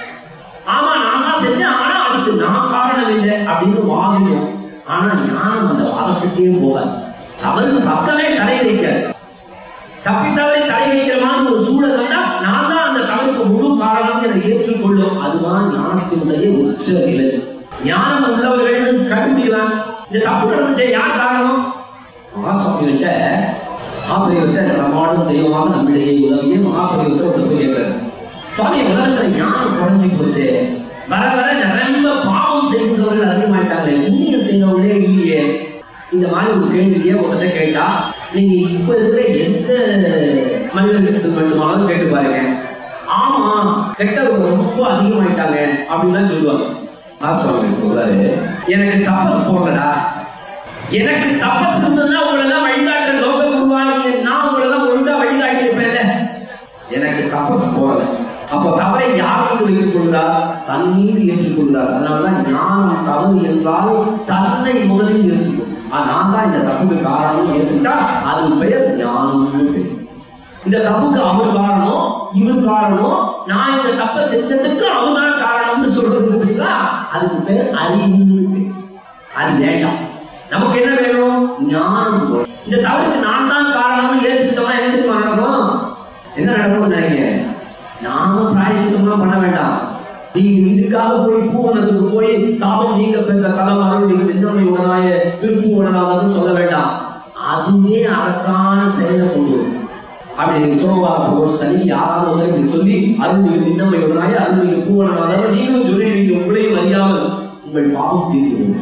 ஆமா நான் தான் செஞ்சேன் ஆனா அதுக்கு நான் காரணம் இல்லை அப்படின்னு வாதிடும் ஆனா ஞானம் அந்த வாதத்துக்கே போகாது தவறு பக்கமே தடை வைக்காது தப்பி தவறி தடை வைக்கிற மாதிரி ஒரு சூழல் வந்தா நான் தான் அந்த தவறுக்கு முழு காரணம் என ஏற்றுக்கொள்ளும் அதுதான் ஞானத்தினுடைய உச்ச நிலை ஞானம் உள்ளவர்கள் கண்டுபிடிக்கலாம் இந்த தப்பு நடந்துச்சே யார் காரணம் மகாசாமி கிட்ட மகாபெரியவர்கிட்ட நம்மாடும் தெய்வமாக நம்மிடையே உதவியே மகாபெரியவர்கிட்ட ஒருத்தர் போய் கேட்கிறார் சுவாமி உலகத்துல ஞானம் குறைஞ்சி போச்சு வர வர நிறைய பாவம் செய்கிறவர்கள் அதிகமாயிட்டாங்க புண்ணியம் செய்யறவங்களே இல்லையே இந்த மாதிரி ஒரு கேள்வியை உங்ககிட்ட கேட்டா நீங்க இப்ப இருக்கிற எந்த மனிதர்களுக்கு மட்டுமாவது கேட்டு பாருங்க ஆமா கெட்டவங்க ரொம்ப அதிகமாயிட்டாங்க அப்படின்னு சொல்லுவாங்க ஆசுவாமி சொல்றாரு எனக்கு தபஸ் போடலடா எனக்கு தபஸ் இருந்ததுன்னா உங்களை எல்லாம் வழிகாட்டுற லோக குருவானிய நான் உங்களை எல்லாம் ஒழுங்கா வழிகாட்டி இருப்பேன்ல எனக்கு தபஸ் போடல அப்ப தவறை யார் மீது வைத்துக் கொள்கிறார் தன் மீது ஏற்றுக்கொள்கிறார் அதனாலதான் ஞானம் தவறு என்றால் தன்னை முதலில் ஏற்றுக்கொள் ஆ, நான் தான் இந்த தப்புக்கு காரணம் ஏற்றுக்கிட்டா அது பெயர் ஞானம்னு பெயர் இந்த தப்புக்கு அவர் காரணம் இவர் காரணம் நான் இந்த தப்பை செஞ்சதுக்கு அவர் தான் காரணம்னு சொல்றது பார்த்தீங்களா அதுக்கு பேர் அறிவு அது வேண்டாம் நமக்கு என்ன வேணும் ஞானம் வேணும். இந்த தவறுக்கு நான் தான் காரணம்னு ஏத்துக்கிட்டோம்னா என்ன தெரியுமா நடக்கும் என்ன நடக்கும்னு நினைக்கிறேன் நாம பிராயச்சித்தம்லாம் பண்ண வேண்டாம் நீங்க இதுக்காக போய் பூவனத்துக்கு போய் சாபம் நீங்க பெற்ற தலம் அருள் இன்னொரு உணராய திருப்பு உணராதன்னு சொல்ல வேண்டாம் அதுவே அதற்கான செயலை கொண்டு வரும் அப்படி சோமவா தனி யாராவது வந்து இப்படி சொல்லி அருள்மிகு இன்னமை உடனாய அருள்மிகு பூவனராதவர் நீங்களும் சொல்லிடுவீங்க உங்களையும் அறியாமல் உங்கள் பாவம் தீர்ந்து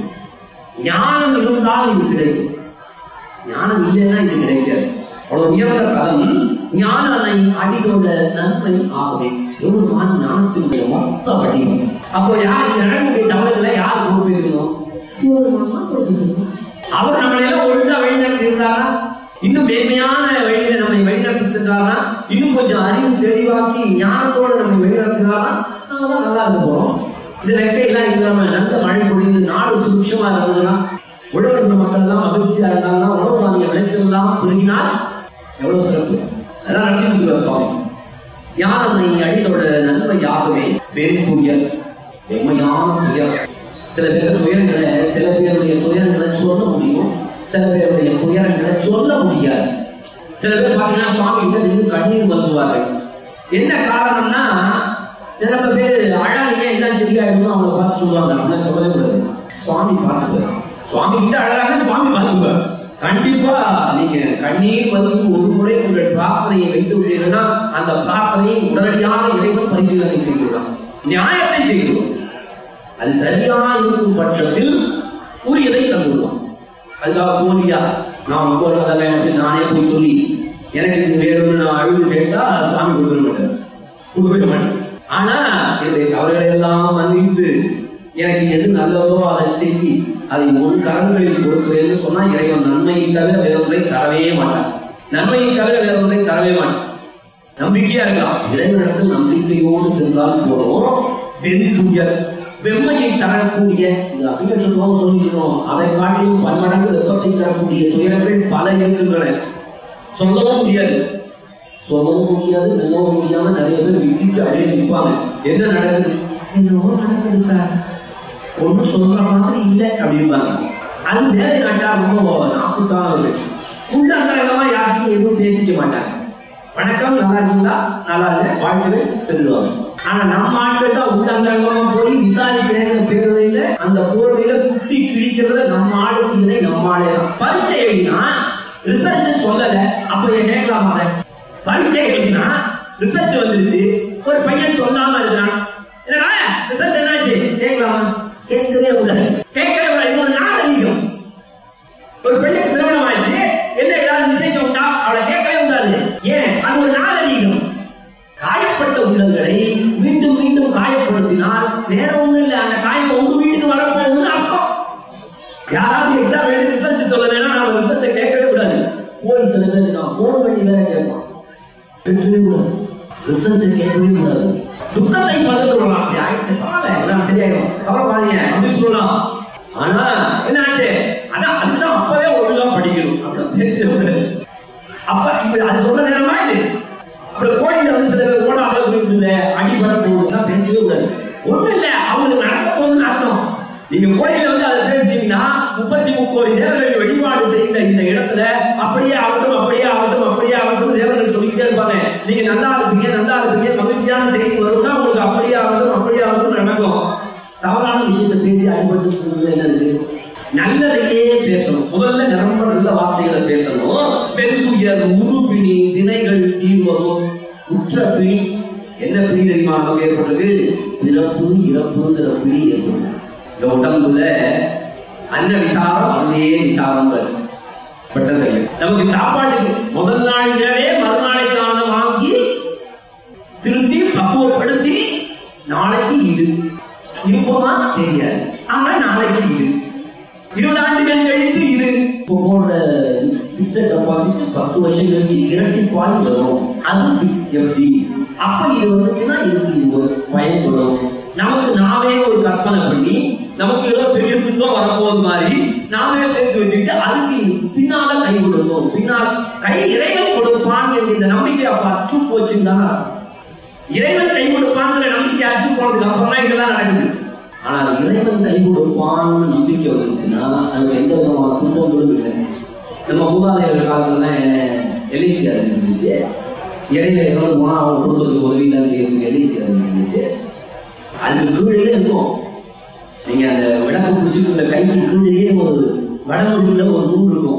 ஞானம் இருந்தால் இது கிடைக்கும் ஞானம் இல்லைன்னா இது கிடைக்காது அவ்வளவு உயர்ந்த பதம் ஞானனை அடிதோட நன்மை ஆகவே சிவபெருமான் ஞானத்தினுடைய மொத்த வடிவம் அப்போ யார் இந்த நடக்கக்கூடிய தவறுகளை யார் பொறுப்பேற்கணும் சிவபெருமான் தான் பொறுப்பேற்கணும் அவர் நம்மளை எல்லாம் ஒழுங்கா வழிநடத்தி இருந்தாரா இன்னும் மேன்மையான வழியில நம்மை வழிநடத்தி சென்றாரா இன்னும் கொஞ்சம் அறிவு தெளிவாக்கி ஞானத்தோட நம்மை வழிநடத்தினாரா நாம தான் நல்லா இருக்க போறோம் இந்த ரெட்டையெல்லாம் இல்லாம நல்ல மழை பொழிந்து நாடு சுபிக்ஷமா இருந்ததுன்னா உழவர் மக்கள் எல்லாம் மகிழ்ச்சியா இருந்தாங்கன்னா உணவு தானிய விளைச்சல் எல்லாம் பெருகினால் எவ்வளவு சிறப்பு அதெல்லாம் நடத்தி கொடுக்குறார் சுவாமி ஞானனை அடியோட நன்மையாகவே வெறுப்புயர் வெம்மையான துயர் சில பேர் துயரங்களை சில பேருடைய துயரங்களை சொல்ல முடியும் சில பேருடைய துயரங்களை சொல்ல முடியாது சில பேர் பாத்தீங்கன்னா சுவாமி கிட்ட நின்று கண்ணீர் வந்துவார்கள் என்ன காரணம்னா நிறைய பேர் அழாதீங்க எல்லாம் சரியாயிடும் அவங்கள பார்த்து சொல்லுவாங்க அப்படிலாம் சொல்லவே கூடாது சுவாமி பார்த்துப்பாரு சுவாமி கிட்ட அழகாக சுவாமி பார்த்துப்பாரு கண்டிப்பா நீங்க கண்ணீர் வந்து ஒரு முறை உங்கள் பிரார்த்தனையை வைத்து விட்டீங்கன்னா அந்த பிரார்த்தனையை உடனடியாக இறைவன் பரிசீலனை செய்துள்ளான் நியாயத்தை செய்துள்ளான் அது சரியா இருக்கும் பட்சத்தில் உரியதை தந்துடுவான் அதுக்காக போதியா நான் ரொம்ப நல்லவன் நானே போய் சொல்லி எனக்கு இது வேணும்னு நான் அழுது கேட்டா சாமி கொடுத்துட மாட்டேன் கொடுக்க மாட்டேன் ஆனா என்னுடைய தவறுகளை எல்லாம் மன்னித்து எனக்கு எது நல்லதோ அதை செய்தி அதை ஒரு கரங்களில் கொடுக்கிறேன்னு சொன்னா இறைவன் நன்மையை தவிர வேறொன்றை தரவே மாட்டான் நன்மையை தவிர வேறொன்றை தரவே மாட்டான் நம்பிக்கையா இருக்கலாம் இறைவனிடத்தில் நம்பிக்கையோடு சென்றால் போதும் வெண்துயர் வெம்மையை தரக்கூடிய இந்த அபிகட்சத்துவம் சொல்லிக்கிறோம் அதை காட்டிலும் பன்மடங்கு வெப்பத்தை தரக்கூடிய துயரங்கள் பல இருக்கின்றன சொல்லவும் முடியாது சொல்லவும் முடியாது மெல்லவும் முடியாம நிறைய பேர் விக்கிச்சு அப்படியே நிற்பாங்க என்ன நடக்குது என்னவோ நடக்குது சார் ஒன்றும் சொல்ற மாதிரி இல்லை அப்படிம்பாங்க அது வேலை நாட்டா ரொம்ப நாசுக்கானவர்கள் உள்ள அந்தரங்கமா யாருக்கும் எதுவும் பேசிக்க மாட்டாங்க வணக்கம் நல்லா இருக்கீங்களா நல்லா இல்ல வாழ்த்துக்கள் செல்லுவாங்க ஆனா நம்ம ஆட்கள் தான் உள்ள அந்தரங்கமா போய் விசாரிக்கிறேங்கிற பேருதையில அந்த போர்வையில குத்தி கிழிக்கிறதுல நம்ம ஆளுக்கு இணை நம்ம ஆளே தான். பரீட்சை எழுதினா ரிசல்ட் சொல்லல அப்ப என் கேட்கலாமா அதை? பரீட்சை எழுதினா ரிசல்ட் வந்துருச்சு ஒரு பையன் சொல்லாம இருக்கிறான் என்னடா ரிசல்ட் என்னாச்சு கேட்கலாமா கேட்கவே கூடாது கேட்கவே கூடாது இது ஒரு நாகரிகம் ஒரு பெண்ணுக்கு திருமணம் ஆயிடுச்சு என்ன ஏதாவது விசேஷம் உண்டா அவளை கேட்கவே கூடாது ஏன் அது ஒரு நாகரிகம் காயப்பட்ட உள்ளங்களை மீண்டும் மீண்டும் காயப்படுத்தினால் வேற ஒண்ணும் இல்ல அந்த காயம் உங்க வீட்டுக்கு வரப்போகுதுன்னு அர்த்தம் யாராவது எக்ஸாம் எழுதி ரிசல்ட் சொல்லலைன்னா நம்ம ரிசல்ட் கேட்கவே கூடாது போய் சில பேர் நான் ஃபோன் பண்ணி வேற கேட்பான் கேட்கவே கூடாது ரிசல்ட் கேட்கவே கூடாது துக்கத்தை பகிர்ந்து கொள்ளலாம் அப்படி ஆயிடுச்சு பரவாயில்ல எல்லாம் சரியாயிடும் கவலைப்படாதீங்க அப்படின்னு சொல்லலாம் ஆனா என்ன ஆச்சு அதான் அதுதான் அப்பவே ஒழுங்கா படிக்கணும் அப்படின்னு பேசவே கூடாது அப்ப இப்ப அது சொல்ற நேரமா இது அப்புறம் கோழியில வந்து சில பேர் ஓடாத இருக்குது அடிபட போகுதுலாம் பேசவே கூடாது ஒண்ணும் இல்ல அவங்களுக்கு நடக்க போகுதுன்னு அர்த்தம் நீங்க கோயில வந்து அதை பேசுனீங்கன்னா முப்பத்தி முப்பது தேவர்கள் வழிபாடு செய்கிற இந்த இடத்துல அப்படியே ஆகட்டும் அப்படியே ஆகட்டும் அப்படியே ஆகட்டும் தேவர்கள் சொல்லிக்கிட்டே இருப்பாங்க நீங்க நல்லா இருப்பீங்க நல்லா இருப்பீங்க மகிழ்ச்சியான செய்தி வரும்னா உங்களுக்கு அப்படியே ஆகட்டும் அப்படியே ஆகட்டும் நடக்கும் தவறான விஷயத்தை பேசி அடிபட்டு போகுது என்ன இருக்கு நல்லதையே பேசணும் முதல்ல நிரம்ப நல்ல வார்த்தைகளை பேசணும் வெந்துயர் உருப்பிணி தினைகள் தீர்வதும் உற்ற பிணி என்ன பிணி தெரியுமா நமக்கு ஏற்பட்டது பிறப்பு இறப்புங்கிற பிணி ஏற்படும் இந்த உடம்புல அன்ன விசாரம் அங்கே விசாரங்கள் பட்டது நமக்கு சாப்பாட்டுக்கு முதல் நாள் இரவே மறுநாளைக்கான வாங்கி திருப்பி பக்குவப்படுத்தி நாளைக்கு இது இருப்போமா தெரியாது ஆனா நாளைக்கு இது இருபது ஆண்டுகள் கழித்து இது இப்போ போடுற பிக்சட் டெபாசிட் பத்து வருஷம் கழிச்சு இரட்டிப்பாய் வரும் அது ஃபிக்ஸ் எஃப்டி அப்ப இது வந்துச்சுன்னா இதுக்கு இது ஒரு பயன்படும் நமக்கு நாமே ஒரு கற்பனை பண்ணி நமக்கு ஏதோ பெரிய துன்பம் வரப்போகுது மாதிரி நாமே சேர்த்து வச்சுக்கிட்டு அதுக்கு பின்னால கை கொடுக்கும் பின்னால் கை இறைவன் கொடுப்பான் என்ற இந்த நம்பிக்கை அப்ப அச்சு போச்சுன்னு தான் அர்த்தம். இறைவன் கை கொடுப்பாங்கிற நம்பிக்கை அச்சு போனதுக்கு அப்புறம் தான் இதெல்லாம் நடக்குது ஆனால் இறைவன் கை கொடுப்பான்னு நம்பிக்கை வந்துச்சுன்னா அதுக்கு எந்த விதமான துன்பங்களும் இல்லை நம்ம மூதாதையர் காலத்துல எலிசியா இருந்துச்சு இடையில ஏதாவது போனா அவங்க குடும்பத்துக்கு உதவி எல்லாம் செய்யறதுக்கு எலிசியா இருந்துச்சு அதுக்கு கீழே இருக்கும் நீங்க அந்த விளக்கு பிடிச்சிருக்கிற கைக்கு கீழே ஒரு வடமொழியில ஒரு நூல் இருக்கும்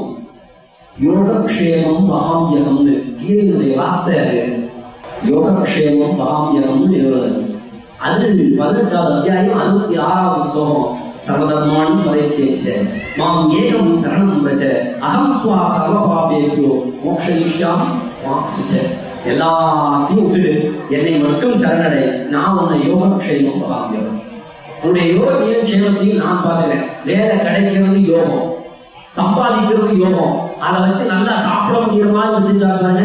யோகக்ஷேமம் மகாமியகம்னு கீதையினுடைய வார்த்தை அது யோகக்ஷேமம் மகாமியகம்னு எழுதுறது அது பதினெட்டாவது அத்தியாயம் அறுபத்தி ஆறாவது ஸ்லோகம் சர்வதர்மான் பரைக்கேச்ச மாம் ஏகம் சரணம் பிரச்ச அகம் துவா சர்வபாபேபியோ மோக்ஷயிஷ்யாம் மாக்ஷிச்ச எல்லாத்தையும் விட்டுடு என்னை மட்டும் சரணடை நான் உன்னை யோகக்ஷேமம் மகாமியகம் உன்னுடைய யோகத்தையும் க்ஷேமத்தையும் நான் பார்க்கிறேன் வேலை கிடைக்கிறது யோகம் சம்பாதிக்கிறது யோகம் அதை வச்சு நல்லா சாப்பிட முடியுற மாதிரி வச்சுட்டாங்க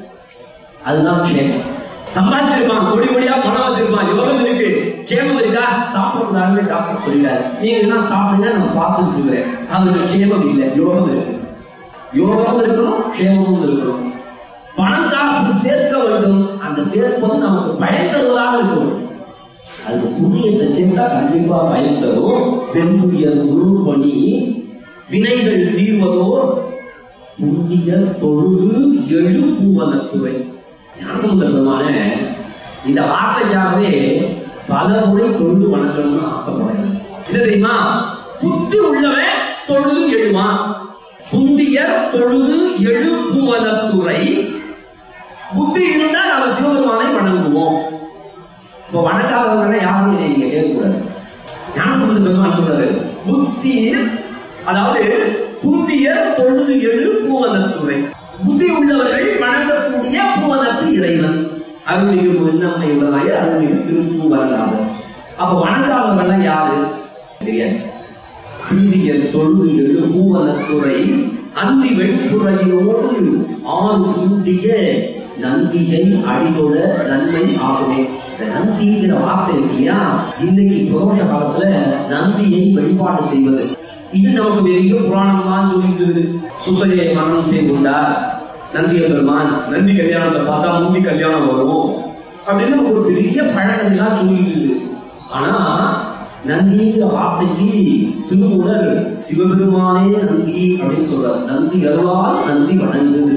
அதுதான் க்ஷேமம் சம்பாதிச்சிருப்பான் கோடி கோடியா பணம் வச்சிருப்பான் யோகம் இருக்கு க்ஷேமம் இருக்கா சாப்பிடக்கூடாதுன்னு டாக்டர் சொல்லிட்டாரு நீங்க எல்லாம் சாப்பிடுங்க நான் பார்த்துட்டு இருக்கிறேன் அவருக்கு க்ஷேமம் இல்லை யோகம் இருக்கு யோகம் இருக்கணும் க்ஷேமமும் இருக்கணும் பணம் காசு சேர்க்க வேண்டும் அந்த சேர்ப்பது நமக்கு பயன் தருவதாக இருக்கணும் அதுக்கு புண்ணியத்தை சேர்த்தா கண்டிப்பா பயன் தரும் வெண்புயர் குரு பணி வினைகள் தீர்வதோ புண்ணிய தொழுது எழுப்புவனத்துறை ஞானசமுத பெருமான இந்த வார்த்தைக்காகவே பல முறை தொழுது வணங்கணும்னு ஆசைப்படுறேன் என்ன தெரியுமா புத்தி உள்ளவன் தொழுது எழுவான் புந்திய தொழுது எழுப்புவனத்துறை புத்தி இருந்தா நம்ம சிவபெருமானை வணங்குவோம் இப்ப வணக்காதவங்க யாரும் நீங்க கேட்கக்கூடாது ஞானசம்பந்த பெருமான் சொல்றாரு புத்தி அதாவது புந்திய தொழுது எழு பூவனத்துறை புத்தி உள்ளவர்கள் வணங்கக்கூடிய பூவனத்து இறைவன் அருள்மிகு முன்னம்மை உள்ளதாய அருள்மிகு திருப்பூ வரலாறு அப்ப வணங்காதவர்கள் யாரு தெரியாது புந்திய தொழுது எழு பூவனத்துறை அந்தி வெண்புறையோடு ஆறு சூட்டிய நந்தியை அடிதொட நன்மை ஆகுமே இந்த நந்திங்கிற வார்த்தை இருக்கு இல்லையா இன்னைக்கு புரோஷ காலத்துல நந்தியை வழிபாடு செய்வது இது நமக்கு பெரிய புராணம் தான் சொல்லிட்டு இருக்குது சுசையை மரணம் செய்து கொண்டார் நந்திய பெருமான் நந்தி கல்யாணத்தை பார்த்தா முந்தி கல்யாணம் வரும் அப்படின்னு நமக்கு ஒரு பெரிய பழக்கத்தெல்லாம் சொல்லிட்டு இருக்குது ஆனா நந்திங்கிற வார்த்தைக்கு திருமூலர் சிவபெருமானே நந்தி அப்படின்னு சொல்றார் நந்தி அருளால் நந்தி வணங்குது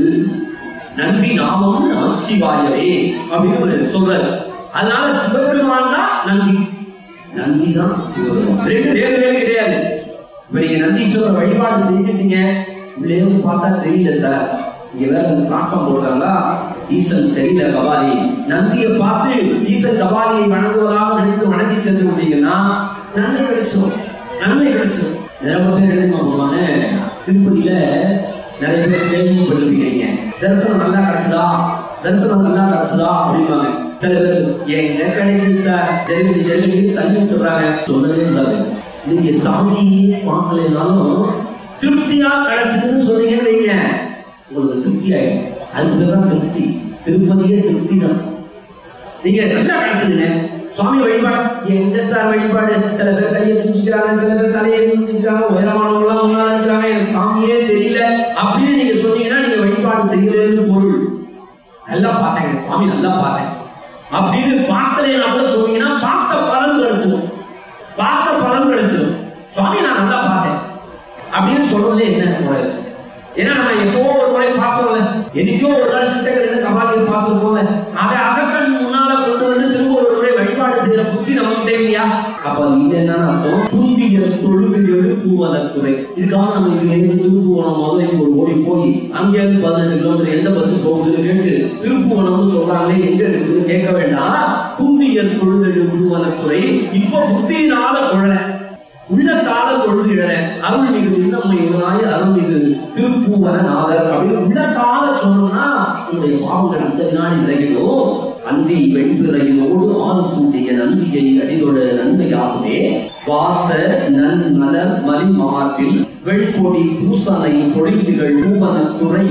நந்தி நாமம் நமச்சிவாயவே அப்படின்னு சொல்றாரு அதனால சிவபெருமான் தான் நந்தி நந்தி தான் சிவபெருமான் ரெண்டு வேறு வேறு கிடையாது இப்ப நீங்க நந்தீஸ்வரர் வழிபாடு செஞ்சுட்டீங்க உள்ளே இருந்து பார்த்தா தெரியல சார் இங்க வேற இந்த பிளாட்ஃபார்ம் போடுறாங்களா ஈசன் தெரியல கபாலி நந்தியை பார்த்து ஈசன் கபாலியை வணங்குவதாக நினைத்து வணங்கி சென்று விட்டீங்கன்னா நன்மை கிடைச்சிடும் நன்மை கிடைச்சிடும் நிறைய பேர் என்ன பண்ணுவாங்க திருப்பதியில நிறைய பேர் கேள்விப்பட்டிருப்பீங்க தரிசனம் நல்லா கிடைச்சதா தரிசனம் நல்லா கிடைச்சதா அப்படிம்பாங்க சில பேர் எங்க கிடைக்குது சார் ஜெருகடி ஜெருகடி தள்ளி விட்டுறாங்க சொல்லவே கூடாது நீங்க சாமியே பார்க்கலைனாலும் திருப்தியா கிடைச்சதுன்னு சொன்னீங்கன்னு வைங்க உங்களுக்கு திருப்தி ஆயிடும் அதுக்கு பேர் தான் திருப்தி திருப்பதியே திருப்தி தான் நீங்க நல்லா கிடைச்சதுங்க சுவாமி வழிபாடு எங்க சார் வழிபாடு சில பேர் கையை தூக்கிக்கிறாங்க சில பேர் தலையை தூக்கிக்கிறாங்க உயரமானவங்களாம் முன்னாடி நினைக்கிறாங்க எனக்கு சாமியே தெரியல அப்படின்னு நீங்க சொன்னீங்கன்னா நீங்க வழிபாடு செய்யறதுன்னு பொருள் நல்லா பார்த்தேங்க சுவாமி நல்லா பார்த்தேன் அப்படின்னு பார்த்தலைன்னா கூட சொன்னீங்கன்னா பார்த்த பலன் கிடைச்சிடும் பார்த்த பலன் கிடைச்சிடும் சுவாமி நான் நல்லா பார்த்தேன் அப்படின்னு சொல்றதுல என்ன முறை ஏன்னா நம்ம எப்போ ஒரு முறை பார்த்தோம்ல என்னைக்கோ ஒரு நாள் கிட்ட ரெண்டு கபாலியை பார்த்துருக்கோம்ல அதை அகக்கண் முன்னால கொண்டு வந்து திரும்ப ஒரு முறை வழிபாடு செய்யற புத்தி நமக்கு இல்லையா அப்ப அது இது என்னன்னு அர்த்தம் தூண்டிய தொழுது எழுப்புவதற்குறை இதுக்காக நம்ம இங்க இருந்து திருப்புவனம் முதல்ல இங்க ஒரு ஓடி போய் அங்கே இருந்து பதினெட்டு கிலோமீட்டர் எந்த பஸ் போகுதுன்னு கேட்டு திருப்புவனம்னு சொல்றாங்களே எங்க இருக்குதுன்னு கேட்க வேண்டாம் தூண்டிய தொழுது எழுப்புவதற்குறை இப்ப புத்தியினால குழலை உள்ள கால தொழுகிற அருள்மிகு இன்னம்மை இவனாய அருள்மிகு திருப்பூவன நாதர் அப்படின்னு உள்ள கால சொன்னோம்னா உங்களுடைய பாவங்கள் அந்த வினாடி விலகிடும் அந்தி வெண்பிறையோடு ஆறு சூட்டிய நந்தியை அடிதொட நன்மையாகவே வாச நன் மலர் மலிமார்பில் வெண்பொடி பூசனை பொழிந்துகள் பூவனத்துறை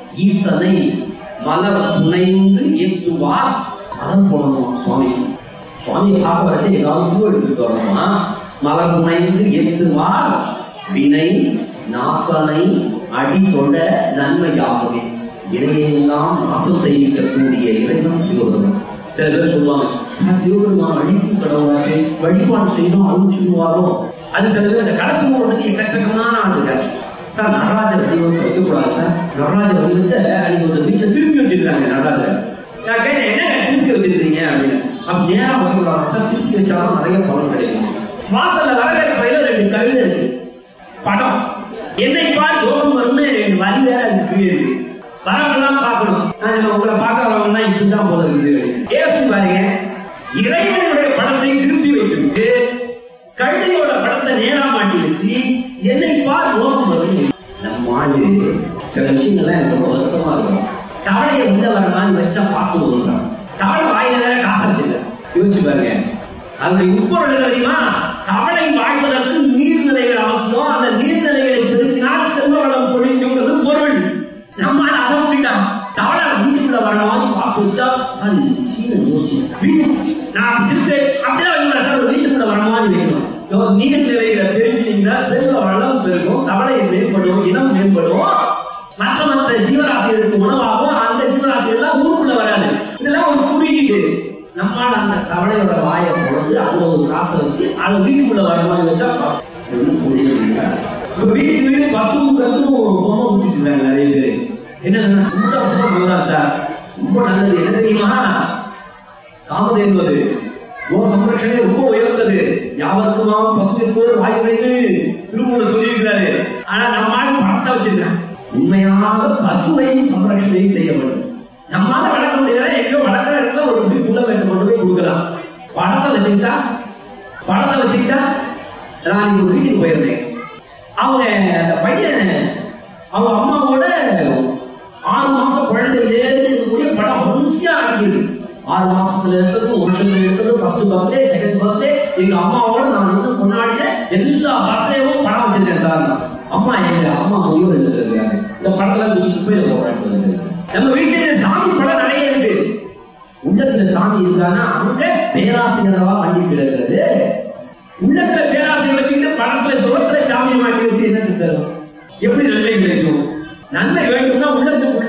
ஈசனை மலர் புனைந்து ஏத்துவார் மலர் போடணும் சுவாமி சுவாமியை பார்க்க வச்சு ஏதாவது பூ எடுத்துட்டு வரணுமா மலர் முனைந்து எத்துவார் வினை நாசனை அடி தொட நன்மையாகவே இறையெல்லாம் நாசம் செய்விக்கக்கூடிய இறைவன் சிவபெருமான் சில பேர் சொல்லுவாங்க "சார், சிவபெருமான் அழிக்கும் கடவுளாச்சு வழிபாடு செய்யணும் அருள் சொல்லுவாரோ அது சில பேர் இந்த கடப்பு போடுறதுக்கு எக்கச்சக்கமான ஆள் இருக்காரு சார் நடராஜ வடிவத்தை வைக்கக்கூடாது சார் நடராஜ வடிவத்தை அன்னைக்கு ஒரு வீட்டில் திருப்பி வச்சிருக்காங்க நடராஜர் நான் கேட்டேன் என்ன திருப்பி வச்சிருக்கீங்க அப்படின்னு அப்ப நேரம் வைக்கக்கூடாது சார் திருப்பி வச்சாலும் நிறைய பலன் கிடைக்கும் வாசல்ல வரவேற்ப பையில ரெண்டு கவிதை இருக்கு படம் என்னை பார் யோகம் வரும்னு ரெண்டு வரி வேற அதுக்கு கீழே இருக்கு வரவெல்லாம் பார்க்கணும் நான் உங்களை பார்க்க வரவங்கன்னா இப்படிதான் போல இருக்குது யோசிச்சு பாருங்க இறைவனுடைய படத்தை திருப்பி வைத்துவிட்டு கழுதையோட படத்தை நேரா மாட்டி வச்சு என்னை பார் யோகம் வரும் நம்ம ஆளு சில விஷயங்கள்லாம் எனக்கு ரொம்ப வருத்தமா இருக்கும் தவளையை உள்ள வர மாதிரி வச்சா பாசம் வருகிறான் தவளை வாயில வேற காசு வச்சிருக்க யோசிச்சு பாருங்க அதனுடைய உட்பொருள் என்ன தெரியுமா தவளை வாழ்வதற்கு நீர்நிலைகள் அவசியம் அந்த நீர்நிலைகளை பெருக்கினால் செல்வ வளம் பொழிக்குங்கிறது பொருள் நம்ம அதை விட்டுட்டான் தவளை வீட்டுக்குள்ள வர மாதிரி காசு வச்சா சார் இது சீன ஜோசியம் சார். வீட்டு நான் திருப்பி அப்படியே வைக்கணும் சார் ஒரு வீட்டுக்குள்ள வர மாதிரி வைக்கணும் இப்போ நீர்நிலைகளை பெருக்கினீங்கன்னா செல்வ வளம் பெருகும் தவளை மேம்படும் இனம் மேம்படும் மற்ற மற்ற ஜீவராசிகளுக்கு உணவாகும் அந்த ஜீவராசிகள் எல்லாம் ஊருக்குள்ள வராது இதெல்லாம் ஒரு குறியீடு நம்மால அந்த தவளையோட வாயை பொழுது அதுல ஒரு காசை வச்சு அதை வீட்டுக்குள்ள வர மாதிரி வச்சா காசு இது ஒண்ணும் புரியவே இல்லை. இப்ப வீட்டுக்கு வீடு பசுங்கிறது ஒரு பொம்மை ஊத்திட்டு நிறைய பேர் என்னன்னா ரொம்ப ரொம்ப நல்லதா சார் ரொம்ப நல்லது என்ன தெரியுமா காமதேனுவது கோ சம்ரட்சணை ரொம்ப உயர்ந்தது யாவருக்குமாம் பசுவிற்கு வாய்வைன்னு திருமூல சொல்லியிருக்கிறாரு ஆனா நம்ம ஆள் பணத்தை வச்சிருக்காங்க உண்மையாக பசுவை சம்ரட்சணை செய்ய வேண்டும் நம்மால வளர்க்க முடியல எங்கேயோ வளர்க்குற இடத்துல ஒரு குடி புள்ள வெட்ட கொண்டு போய் கொடுக்கலாம் பணத்தை வச்சுக்கிட்டா பணத்தை வச்சுக்கிட்டா நான் இன்னைக்கு ஒரு வீட்டுக்கு போயிருந்தேன் அவங்க அந்த பையன் அவங்க அம்மாவோட ஆறு மாசம் குழந்தையிலேருந்து இருக்கக்கூடிய படம் வரிசையா அடங்கியிருக்கு ஆறு மாசத்துல இருக்கிறது ஒரு வருஷத்துல இருக்கிறது ஃபர்ஸ்ட் பர்த்டே செகண்ட் பர்த்டே எங்க அம்மாவோட நான் இன்னும் கொண்டாடின எல்லா பர்த்டேவும் படம் வச்சிருக்கேன் சார் நான். அம்மா எங்க அம்மா உயிர் எழுதுறாங்க இந்த படத்துல தூக்கி குப்பையில போடுறாங்க நம்ம வீட்டுல சாமி படம் நிறைய இருக்கு உள்ளத்துல சாமி இருக்கான்னா அங்க பேராசிரியரவா வண்டி கிடக்கிறது உள்ளத்துல பேராசிரியர் வச்சுக்கிட்டு படத்துல சுகத்துல சாமியை மாட்டி வச்சு என்ன தரும் எப்படி நன்மை கிடைக்கும் நன்மை வேண்டும்னா உள்ளத்துக்குள்ள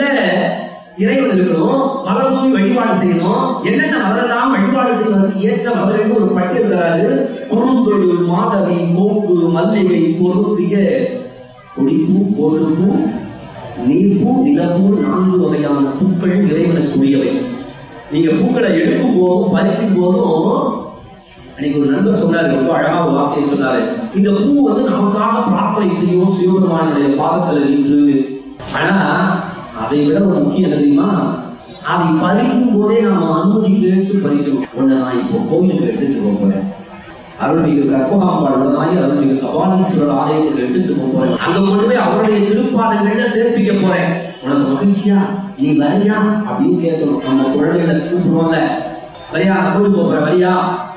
இறைவன் இருக்கணும் மலர் தூவி வழிபாடு செய்யணும் என்னென்ன மலரெல்லாம் வழிபாடு செய்வதற்கு ஏற்ற மலர்கள் ஒரு பட்டியல் தராது குறுந்தொடு மாதவி மூக்கு மல்லிகை பொருந்திய கொடிப்பூ கோட்டுப்பூ நீர்ப்பூ நிலப்பூ நான்கு வகையான பூக்கள் இறைவனுக்குரியவை நீங்க பூக்களை எடுக்கும் போதும் பறிக்கும் போதும் அன்னைக்கு ஒரு நண்பர் சொன்னாரு ரொம்ப அழகா ஒரு வார்த்தையை சொன்னாரு இந்த பூ வந்து நமக்காக பிரார்த்தனை செய்யும் சிவபெருமானுடைய பாதத்துல நின்று ஆனா அதை விட ஒரு முக்கியம் என்ன தெரியுமா அதை பறிக்கும் போதே நாம அனுமதி கேட்டு பறிக்கணும் உன்னை நான் இப்போ கோவிலுக்கு எடுத்துட்டு போக போறேன் அருள்மிகு கற்பகாம்பாளுடனாய் அருள்மிகு கபாலீஸ்வரர் ஆலயத்தில் எடுத்துட்டு போக போறேன் அங்க கொண்டு போய் அவருடைய திருப்பாதங்கள்ல சேர்ப்பிக்க போறேன் உனக்கு மகிழ்ச்சியா நீ வரியா அப்படின்னு கேட்கணும் நம்ம குழந்தைகளை கூப்பிடுவாங்க வரியா நான் கூட்டு போறேன் வரியா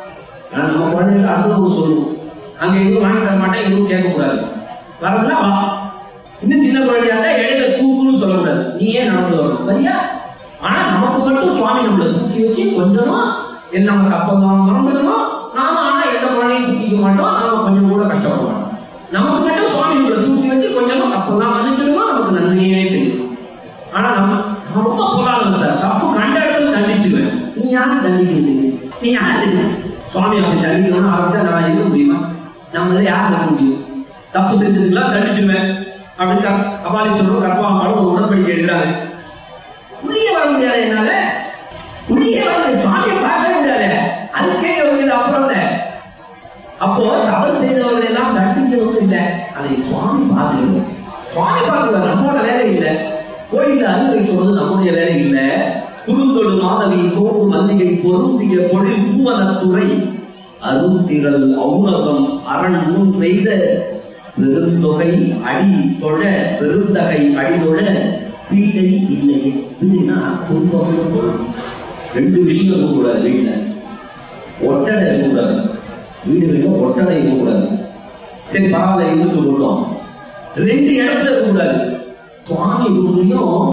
ஆனா நம்ம குழந்தைகளுக்கு அடுத்தவங்க சொல்லணும் அங்க எதுவும் வாங்கி தர மாட்டேன் எதுவும் கேட்கக்கூடாது வரதுனா வா இன்னும் சின்ன குழந்தையா இருந்தா இடையில தூக்குன்னு சொல்லக்கூடாது நீ ஏன் நடந்து வரணும் வரியா ஆனா நமக்கு மட்டும் சுவாமி நம்மளை தூக்கி வச்சு கொஞ்சமா எல்லாம் நமக்கு அப்பம் தான் மறந்துடணும் நாம ஆனா எந்த குழந்தையும் தூக்கிக்க மாட்டோம் நாம கொஞ்சம் கூட கஷ்டப்பட மாட்டோம் நமக்கு மட்டும் சுவாமி நம்மளை தூக்கி வச்சு கொஞ்சமா அப்பெல்லாம் மன்னிச்சிடணும் நமக்கு நன்மையே செய்யும் ஆனா நம்ம நான் ரொம்ப பொருளாதாரம் சார் தப்பு கண்ட இடத்துல தண்டிச்சுவேன் நீ யாரு தண்டிக்கிறது நீ யாரு சுவாமி அப்படி தண்டிக்கணும்னு ஆரம்பிச்சா நான் இருக்க முடியுமா நம்மள யார் இருக்க முடியும் தப்பு செஞ்சதுக்கெல்லாம் தண்டிச்சிருவேன் அப்படின்னு க- கபாலீஸ்வரரும் கர்ப்பாம்பாலும் ஒரு உடன்படிக்கை எழுதுறாங்க உள்ளே வர முடியாது என்னால உள்ளே வர சுவாமியை பார்க்கவே முடியாது அதுக்கே யோகியது அப்புறம் இல்ல அப்போ தவறு செய்தவர்கள் எல்லாம் தண்டிக்கணும்னு இல்ல அதை சுவாமி பார்க்கணும் சுவாமி பார்க்கல நம்மளோட வேலை இல்ல கோயில்ல அறுவை சொல்றது நம்முடைய வேலை இல்ல குறுந்தொடு மாதவி கோப்பு மல்லிகை பொருந்திய பொழில் பூவனத்துறை அருந்திரல் ஔனதம் அரண் முன் பெய்த பெருந்தொகை அடி தொழ பெருந்தகை அடிதொழ பீடை இல்லையே பீடைனா துன்பம்னு பொருள் ரெண்டு விஷயம் இருக்கக்கூடாது வீட்டுல ஒட்டடை இருக்கக்கூடாது வீடுகளில் ஒட்டடை இருக்கக்கூடாது சரி பரவாயில்ல இருந்துட்டு போட்டோம் ரெண்டு இடத்துல இருக்கக்கூடாது சுவாமி ரூம்லயும்